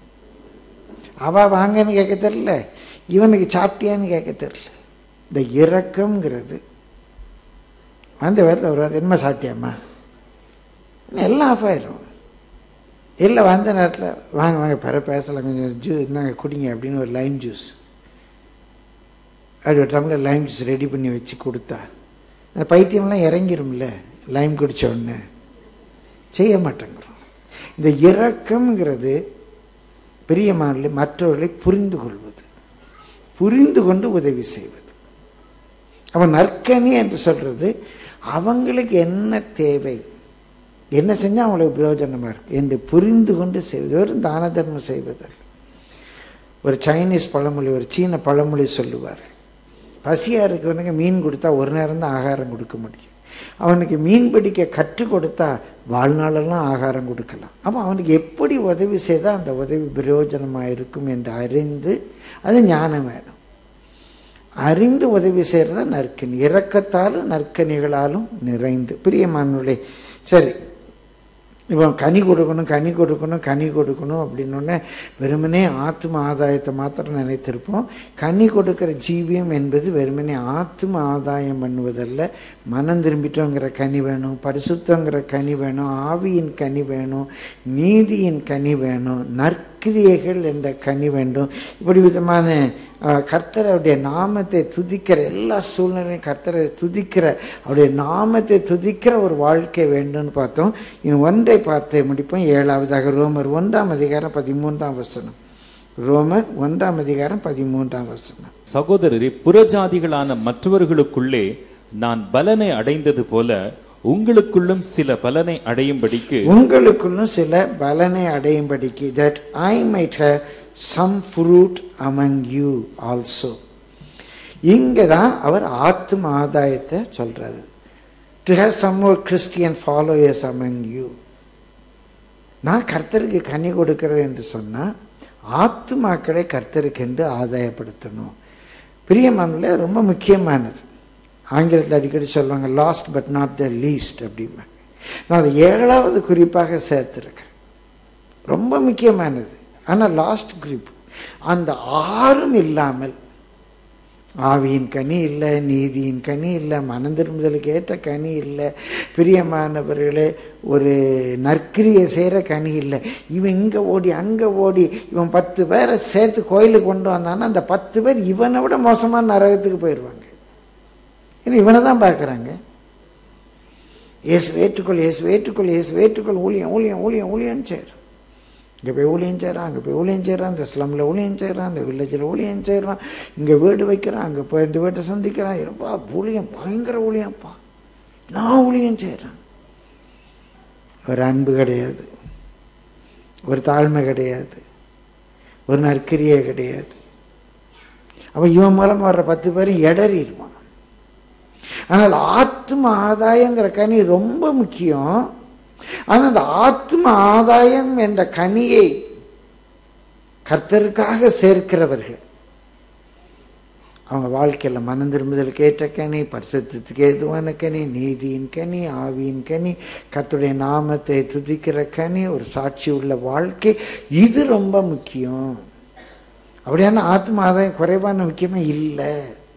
அவள் வாங்கன்னு கேட்க தெரியல இவனுக்கு சாப்பிட்டியான்னு கேட்க தெரியல இந்த இரக்கம்ங்கிறது அந்த வேத்தில் ஒரு வார்த்தை, என்னம்மா சாப்பிட்டியாம்மா எல்லாம் ஆஃப் ஆயிரும் இல்லை வந்த நேரத்தில் வாங்க வாங்க பிற பேசலாம் கொஞ்சம் ஜூ இந்தாங்க குடிங்க அப்படின்னு ஒரு லைம் ஜூஸ் அப்படி ஒரு டம்ளர் லைம் ஜூஸ் ரெடி பண்ணி வச்சு கொடுத்தா அந்த பைத்தியம்லாம் இறங்கிரும்ல லைம் குடிச்ச உடனே செய்ய மாட்டேங்கிறோம் இந்த இரக்கம்ங்கிறது பிரியமான மற்றவர்களை புரிந்து கொள்வது புரிந்து கொண்டு உதவி செய்வது அவன் நற்கனி என்று சொல்றது அவங்களுக்கு என்ன தேவை என்ன செஞ்சால் அவங்களுக்கு பிரயோஜனமாக இருக்கும் என்று புரிந்து கொண்டு செய்வது வெறும் தான தர்மம் செய்வதல்ல ஒரு சைனீஸ் பழமொழி ஒரு சீன பழமொழி சொல்லுவார் பசியாக இருக்கிறவனுக்கு மீன் கொடுத்தா ஒரு நேரம் தான் ஆகாரம் கொடுக்க முடியும் அவனுக்கு மீன் பிடிக்க கற்றுக் கொடுத்தா வாழ்நாளெல்லாம் ஆகாரம் கொடுக்கலாம் அப்போ அவனுக்கு எப்படி உதவி செய்தால் அந்த உதவி பிரயோஜனமாக இருக்கும் என்று அறிந்து அது ஞானம் வேணும் அறிந்து உதவி செய்கிறது நற்கனி இரக்கத்தாலும் நற்கனிகளாலும் நிறைந்து பிரியமானவர்களே சரி இப்போ கனி கொடுக்கணும் கனி கொடுக்கணும் கனி கொடுக்கணும் அப்படின்னோடனே வெறுமனே ஆத்ம ஆதாயத்தை மாத்திரம் நினைத்திருப்போம் கனி கொடுக்கிற ஜீவியம் என்பது வெறுமனே ஆத்ம ஆதாயம் பண்ணுவதல்ல மனம் திரும்பிட்டோங்கிற கனி வேணும் பரிசுத்தங்கிற கனி வேணும் ஆவியின் கனி வேணும் நீதியின் கனி வேணும் நற்கிரியைகள் என்ற கனி வேண்டும் இப்படி விதமான அஹ், கர்த்தருடைய நாமத்தை துதிக்கிற எல்லா சூழ்நிலையும் கர்த்தரை துதிக்கிற அவருடைய நாமத்தை துதிக்கிற ஒரு வாழ்க்கை வேண்டும்னு பார்த்தோம் இன்னும் ஒன்றை பார்த்து முடிப்போம் ஏழாவதாக ரோமர் ஒன்றாம் அதிகாரம் பதிமூன்றாம் வசனம் ரோமர் ஒன்றாம் அதிகாரம் பதிமூன்றாம் வசனம் சகோதரரே புறஜாதிகளான மற்றவர்களுக்குள்ளே நான் பலனை அடைந்தது போல உங்களுக்குள்ளும் சில பலனை அடையும்படிக்கு உங்களுக்குள்ளும் சில பலனை அடையும்படிக்கு that I might have some fruit among you also இங்கே தான் அவர் ஆத்ம ஆதாயத்தை சொல்றாரு to have some more Christian followers among you நான் கர்த்தருக்கு கனி கொடுக்கிறேன் என்று சொன்னால் ஆத்துமாக்களை கர்த்தருக்கென்று ஆதாயப்படுத்தணும் பிரியமானதுல ரொம்ப முக்கியமானது ஆங்கிலத்தில் அடிக்கடி சொல்லுவாங்க last but not the least அப்படிம்பாங்க நான் அதை ஏழாவது குறிப்பாக சேர்த்துருக்கேன் ரொம்ப முக்கியமானது ஆனால் லாஸ்ட் குறிப்பு அந்த ஆறும் இல்லாமல் ஆவியின் கனி இல்லை நீதியின் கனி இல்லை மனம் திரும்புதலுக்கு ஏற்ற கனி இல்லை பிரியமானவர்களே ஒரு நற்கிரியை செய்கிற கனி இல்லை இவன் இங்கே ஓடி அங்கே ஓடி இவன் பத்து பேரை சேர்த்து கோயிலுக்கு கொண்டு வந்தான்னா அந்த பத்து பேர் இவனை விட மோசமான நரகத்துக்கு போயிடுவாங்க ஏன்னா இவனை தான் பார்க்குறாங்க ஏசு வேற்றுக்கொள் ஏசு வேற்றுக்கொள் ஏசு வேற்றுக்கொள் ஊழியம் ஊழியம் ஊழியம் ஊழியம் செய்கிறான் இங்கே போய் ஊழியம் செய்கிறான் அங்கே போய் ஊழியம் செய்கிறான் இந்த ஸ்லம்மில் ஊழியம் செய்கிறான் இந்த வில்லேஜில் ஊழியம் செய்கிறான் இங்கே வீடு வைக்கிறான் அங்கே போய் இந்த வீட்டை சந்திக்கிறான் ரொம்ப ஊழியம் பயங்கர ஊழியம்ப்பா நான் ஊழியம் செய்கிறேன் ஒரு அன்பு கிடையாது ஒரு தாழ்மை கிடையாது ஒரு நற்கிரியே கிடையாது அப்ப இவன் மூலம் வர்ற பத்து பேரும் இடறிடுவான் ஆனால் ஆத்ம ஆதாயங்கிற கனி ரொம்ப முக்கியம் ஆனால் அந்த ஆத்ம ஆதாயம் என்ற கனியை கர்த்தருக்காக சேர்க்கிறவர்கள் அவங்க வாழ்க்கையில் மனம் திரும்புதலுக்கு ஏற்ற கனி பரிசுத்தத்துக்கு ஏதுவான கனி நீதியின் கனி ஆவியின் கனி கர்த்தருடைய நாமத்தை துதிக்கிற கனி ஒரு சாட்சி உள்ள வாழ்க்கை இது ரொம்ப முக்கியம் அப்படியான ஆத்ம ஆதாயம் குறைவான முக்கியமே இல்லை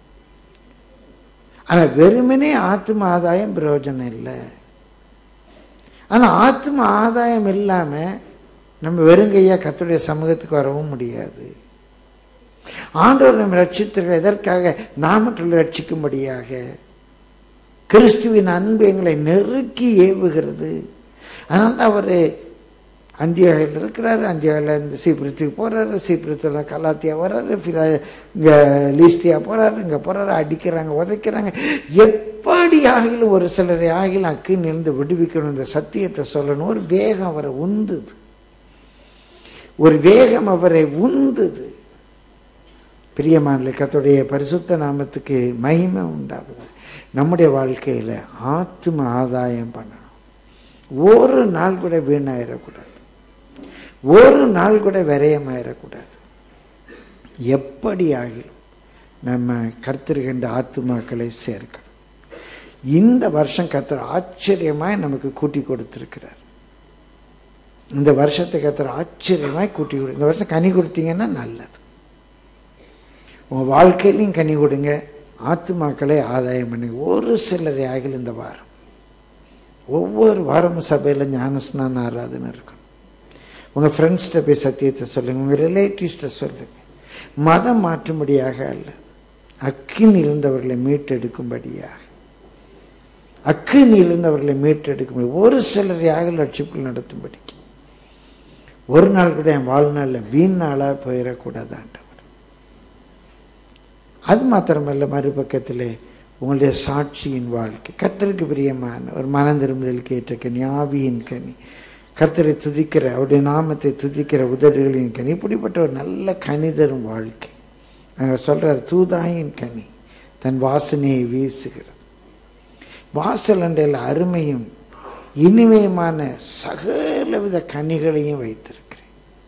ஆனால் வெறுமனே ஆத்ம ஆதாயம் பிரயோஜனம் இல்லை ஆனால் ஆத்ம ஆதாயம் இல்லாமல் நம்ம வெறுங்கையா கர்த்தருடைய சமூகத்துக்கு வரவும் முடியாது ஆண்டவர் நம்ம ரட்சித்திருக்கிற எதற்காக நாமத்தில் ரட்சிக்கும்படியாக கிறிஸ்துவின் அன்பு எங்களை நெருக்கி ஏவுகிறது அதனால அவர் அந்தியாவில் இருக்கிறாரு அந்தியாவில் இந்த சீப்பிரத்துக்கு போகிறாரு சீப்பிரத்தில் கலாத்தியா வர்றாரு ஃபிலா இங்கே லீஸ்தியா போகிறாரு இங்கே போகிறாரு அடிக்கிறாங்க உதைக்கிறாங்க எப்படி ஆகிலும் ஒரு சிலரை ஆகிலும் அக்கினிலிருந்து விடுவிக்கணும் இந்த சத்தியத்தை சொல்லணும் ஒரு வேகம் அவரை உந்துது ஒரு வேகம் அவரை உந்துது பிரியமான கத்துடைய பரிசுத்த நாமத்துக்கு மகிமை உண்டாகுது நம்முடைய வாழ்க்கையில் ஆத்ம ஆதாயம் பண்ணணும் ஒரு நாள் கூட வீணாயிடக்கூடாது ஒரு நாள் கூட விரயமாயிடக்கூடாது எப்படி ஆகிலும் நம்ம கர்த்தருகின்ற ஆத்மாக்களை சேர்க்கணும் இந்த வருஷம் கர்த்தர் ஆச்சரியமாய் நமக்கு கூட்டி கொடுத்திருக்கிறார் இந்த வருஷத்தை கர்த்தர் ஆச்சரியமாய் கூட்டி கொடு இந்த வருஷம் கனி கொடுத்தீங்கன்னா நல்லது உங்கள் வாழ்க்கையிலையும் கனி கொடுங்க ஆத்துமாக்களை ஆதாயம் பண்ணுங்க ஒரு சிலரை ஆகில் இந்த வாரம் ஒவ்வொரு வாரமும் சபையில் ஞானஸ்நான ஆராதனை இருக்கணும் உங்கள் ஃப்ரெண்ட்ஸ்கிட்ட போய் சத்தியத்தை சொல்லுங்கள் உங்கள் ரிலேட்டிவ்ஸ்கிட்ட சொல்லுங்கள் மதம் மாற்றும்படியாக அல்ல அக்கினி இருந்தவர்களை மீட்டெடுக்கும்படியாக அக்கினி இருந்தவர்களை மீட்டெடுக்கும்படி ஒரு சிலரை ஆகில் ரட்சிப்புகள் நடத்தும்படிக்கு ஒரு நாள் கூட என் வாழ்நாளில் வீண் நாளாக போயிடக்கூடாது ஆண்டவர் அது மாத்திரமல்ல மறுபக்கத்தில் உங்களுடைய சாட்சியின் வாழ்க்கை கர்த்தருக்கு பிரியமான ஒரு மனம் திரும்புதலுக்கு ஏற்ற கனி ஆவியின் கனி கர்த்தரை துதிக்கிற அவருடைய நாமத்தை துதிக்கிற உதடுகளின் கனி இப்படிப்பட்ட ஒரு நல்ல கனி தரும் வாழ்க்கை அங்கே சொல்கிறார் தூதாயின் கனி தன் வாசனையை வீசுகிறது வாசல் அண்டையில் அருமையும் இனிமையுமான சகலவித கனிகளையும் வைத்திருக்கிறேன்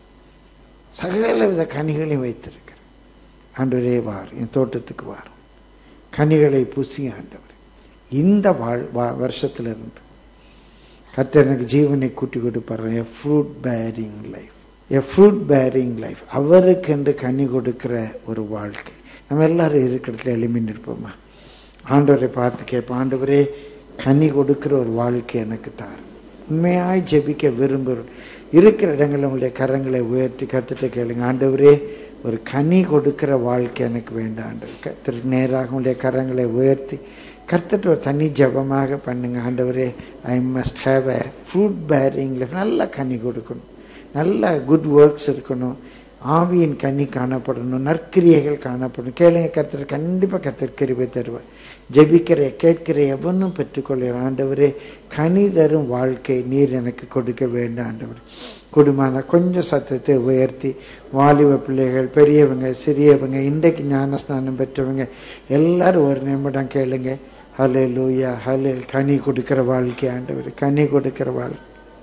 சகலவித கனிகளையும் வைத்திருக்கிறேன் ஆண்டவரே வார் என் தோட்டத்துக்கு வாரும் கனிகளை பூசி ஆண்டவர் இந்த வாழ் வா வருஷத்திலிருந்து கர்த்தர் எனக்கு ஜீவனை கூட்டி கொடுப்பாரு a fruit bearing life a fruit bearing life அவருக்கென்று கனி கொடுக்கிற ஒரு வாழ்க்கை நம்ம எல்லாரும் இருக்கிற இடத்துல எளிமை நிற்போமா ஆண்டவரை பார்த்து கேட்போம் ஆண்டவரே கனி கொடுக்கிற ஒரு வாழ்க்கை எனக்கு தார் உண்மையாய் ஜெபிக்க விரும்புகிறோம் இருக்கிற இடங்களில் உங்களுடைய கரங்களை உயர்த்தி கற்றுட்டு கேளுங்க ஆண்டவரே ஒரு கனி கொடுக்கிற வாழ்க்கை எனக்கு வேண்டாம் ஆண்டவர் கர்த்தருக்கு நேராக உங்களுடைய கரங்களை உயர்த்தி கர்த்தர் ஒரு தனி ஜபமாக பண்ணுங்க ஆண்டவரே I must have a fruit bearing life நல்ல கனி கொடுக்கணும் நல்ல குட் ஒர்க்ஸ் இருக்கணும் ஆவியின் கனி காணப்படணும் நற்கிரியைகள் காணப்படணும் கேளுங்க கர்த்தர் கண்டிப்பாக கர்த்தர் கிருபை தருவார் ஜெபிக்கிற கேட்கிற எவனும் பெற்றுக்கொள்கிற ஆண்டவரே கனி தரும் வாழ்க்கை நீர் எனக்கு கொடுக்க வேண்டும் ஆண்டவர் குடும்பம் கொஞ்சம் சத்தத்தை உயர்த்தி வாலிப பிள்ளைகள் பெரியவங்க சிறியவங்க இன்றைக்கு ஞானஸ்நானம் பெற்றவங்க எல்லாரும் ஒரு நிமிடம் கேளுங்க ஹலே லூயா ஹலே கனி கொடுக்கிற வாழ்க்கை ஆண்டவர் கனி கொடுக்கிற வாழ்க்கை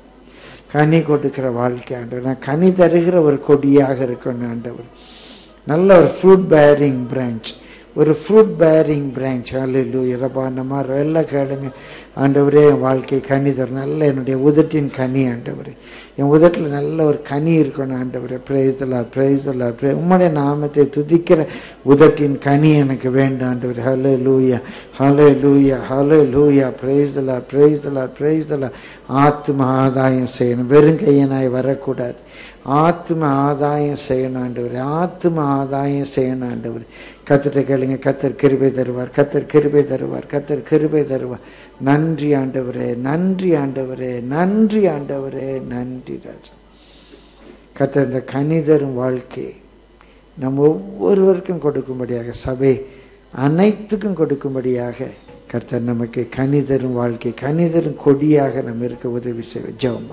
கனி கொடுக்கிற வாழ்க்கை ஆண்டவர் நான் கனி தருகிற ஒரு கொடியாக இருக்கணும் ஆண்டவர் நல்ல ஒரு ஃப்ரூட் பேரிங் பிரான்ச் ஒரு ஃப்ரூட் பேரிங் பிரான்ச் அல்லு இரபா அந்த மாதிரி எல்லாம் கேளுங்க ஆண்டவரே என் வாழ்க்கை கனி தரும் நல்ல என்னுடைய உதட்டின் கனி ஆண்டவரே என் உதட்டில் நல்ல ஒரு கனி இருக்கணும் ஆண்டவரே பிரேசலா பிரேசலா பிரே உம்முடைய நாமத்தை துதிக்கிற உதட்டின் கனி எனக்கு வேண்டும் ஆண்டவர் ஹலே லூயா ஹலே லூயா ஹலே லூயா பிரேசலா பிரேசலா பிரேசலா ஆத்ம ஆதாயம் செய்யணும் வெறும் கையனாய் வரக்கூடாது ஆத்ம ஆதாயம் செய்யணும் ஆண்டவர் ஆத்ம ஆதாயம் செய்யணும் ஆண்டவர் கத்திட்ட கேளுங்க கத்தர் கிருபை தருவார் கத்தர் கிருபை தருவார் கத்தர் கிருபை தருவார் நன்றி ஆண்டவரே நன்றி ஆண்டவரே நன்றி ஆண்டவரே நன்றி ராஜா கத்தர் இந்த கனிதரும் வாழ்க்கை நம் ஒவ்வொருவருக்கும் கொடுக்கும்படியாக சபை அனைத்துக்கும் கொடுக்கும்படியாக கர்த்தர் நமக்கு கனிதரும் வாழ்க்கை கனிதரும் கொடியாக நம்ம இருக்க உதவி செய்வோம் ஜெபம்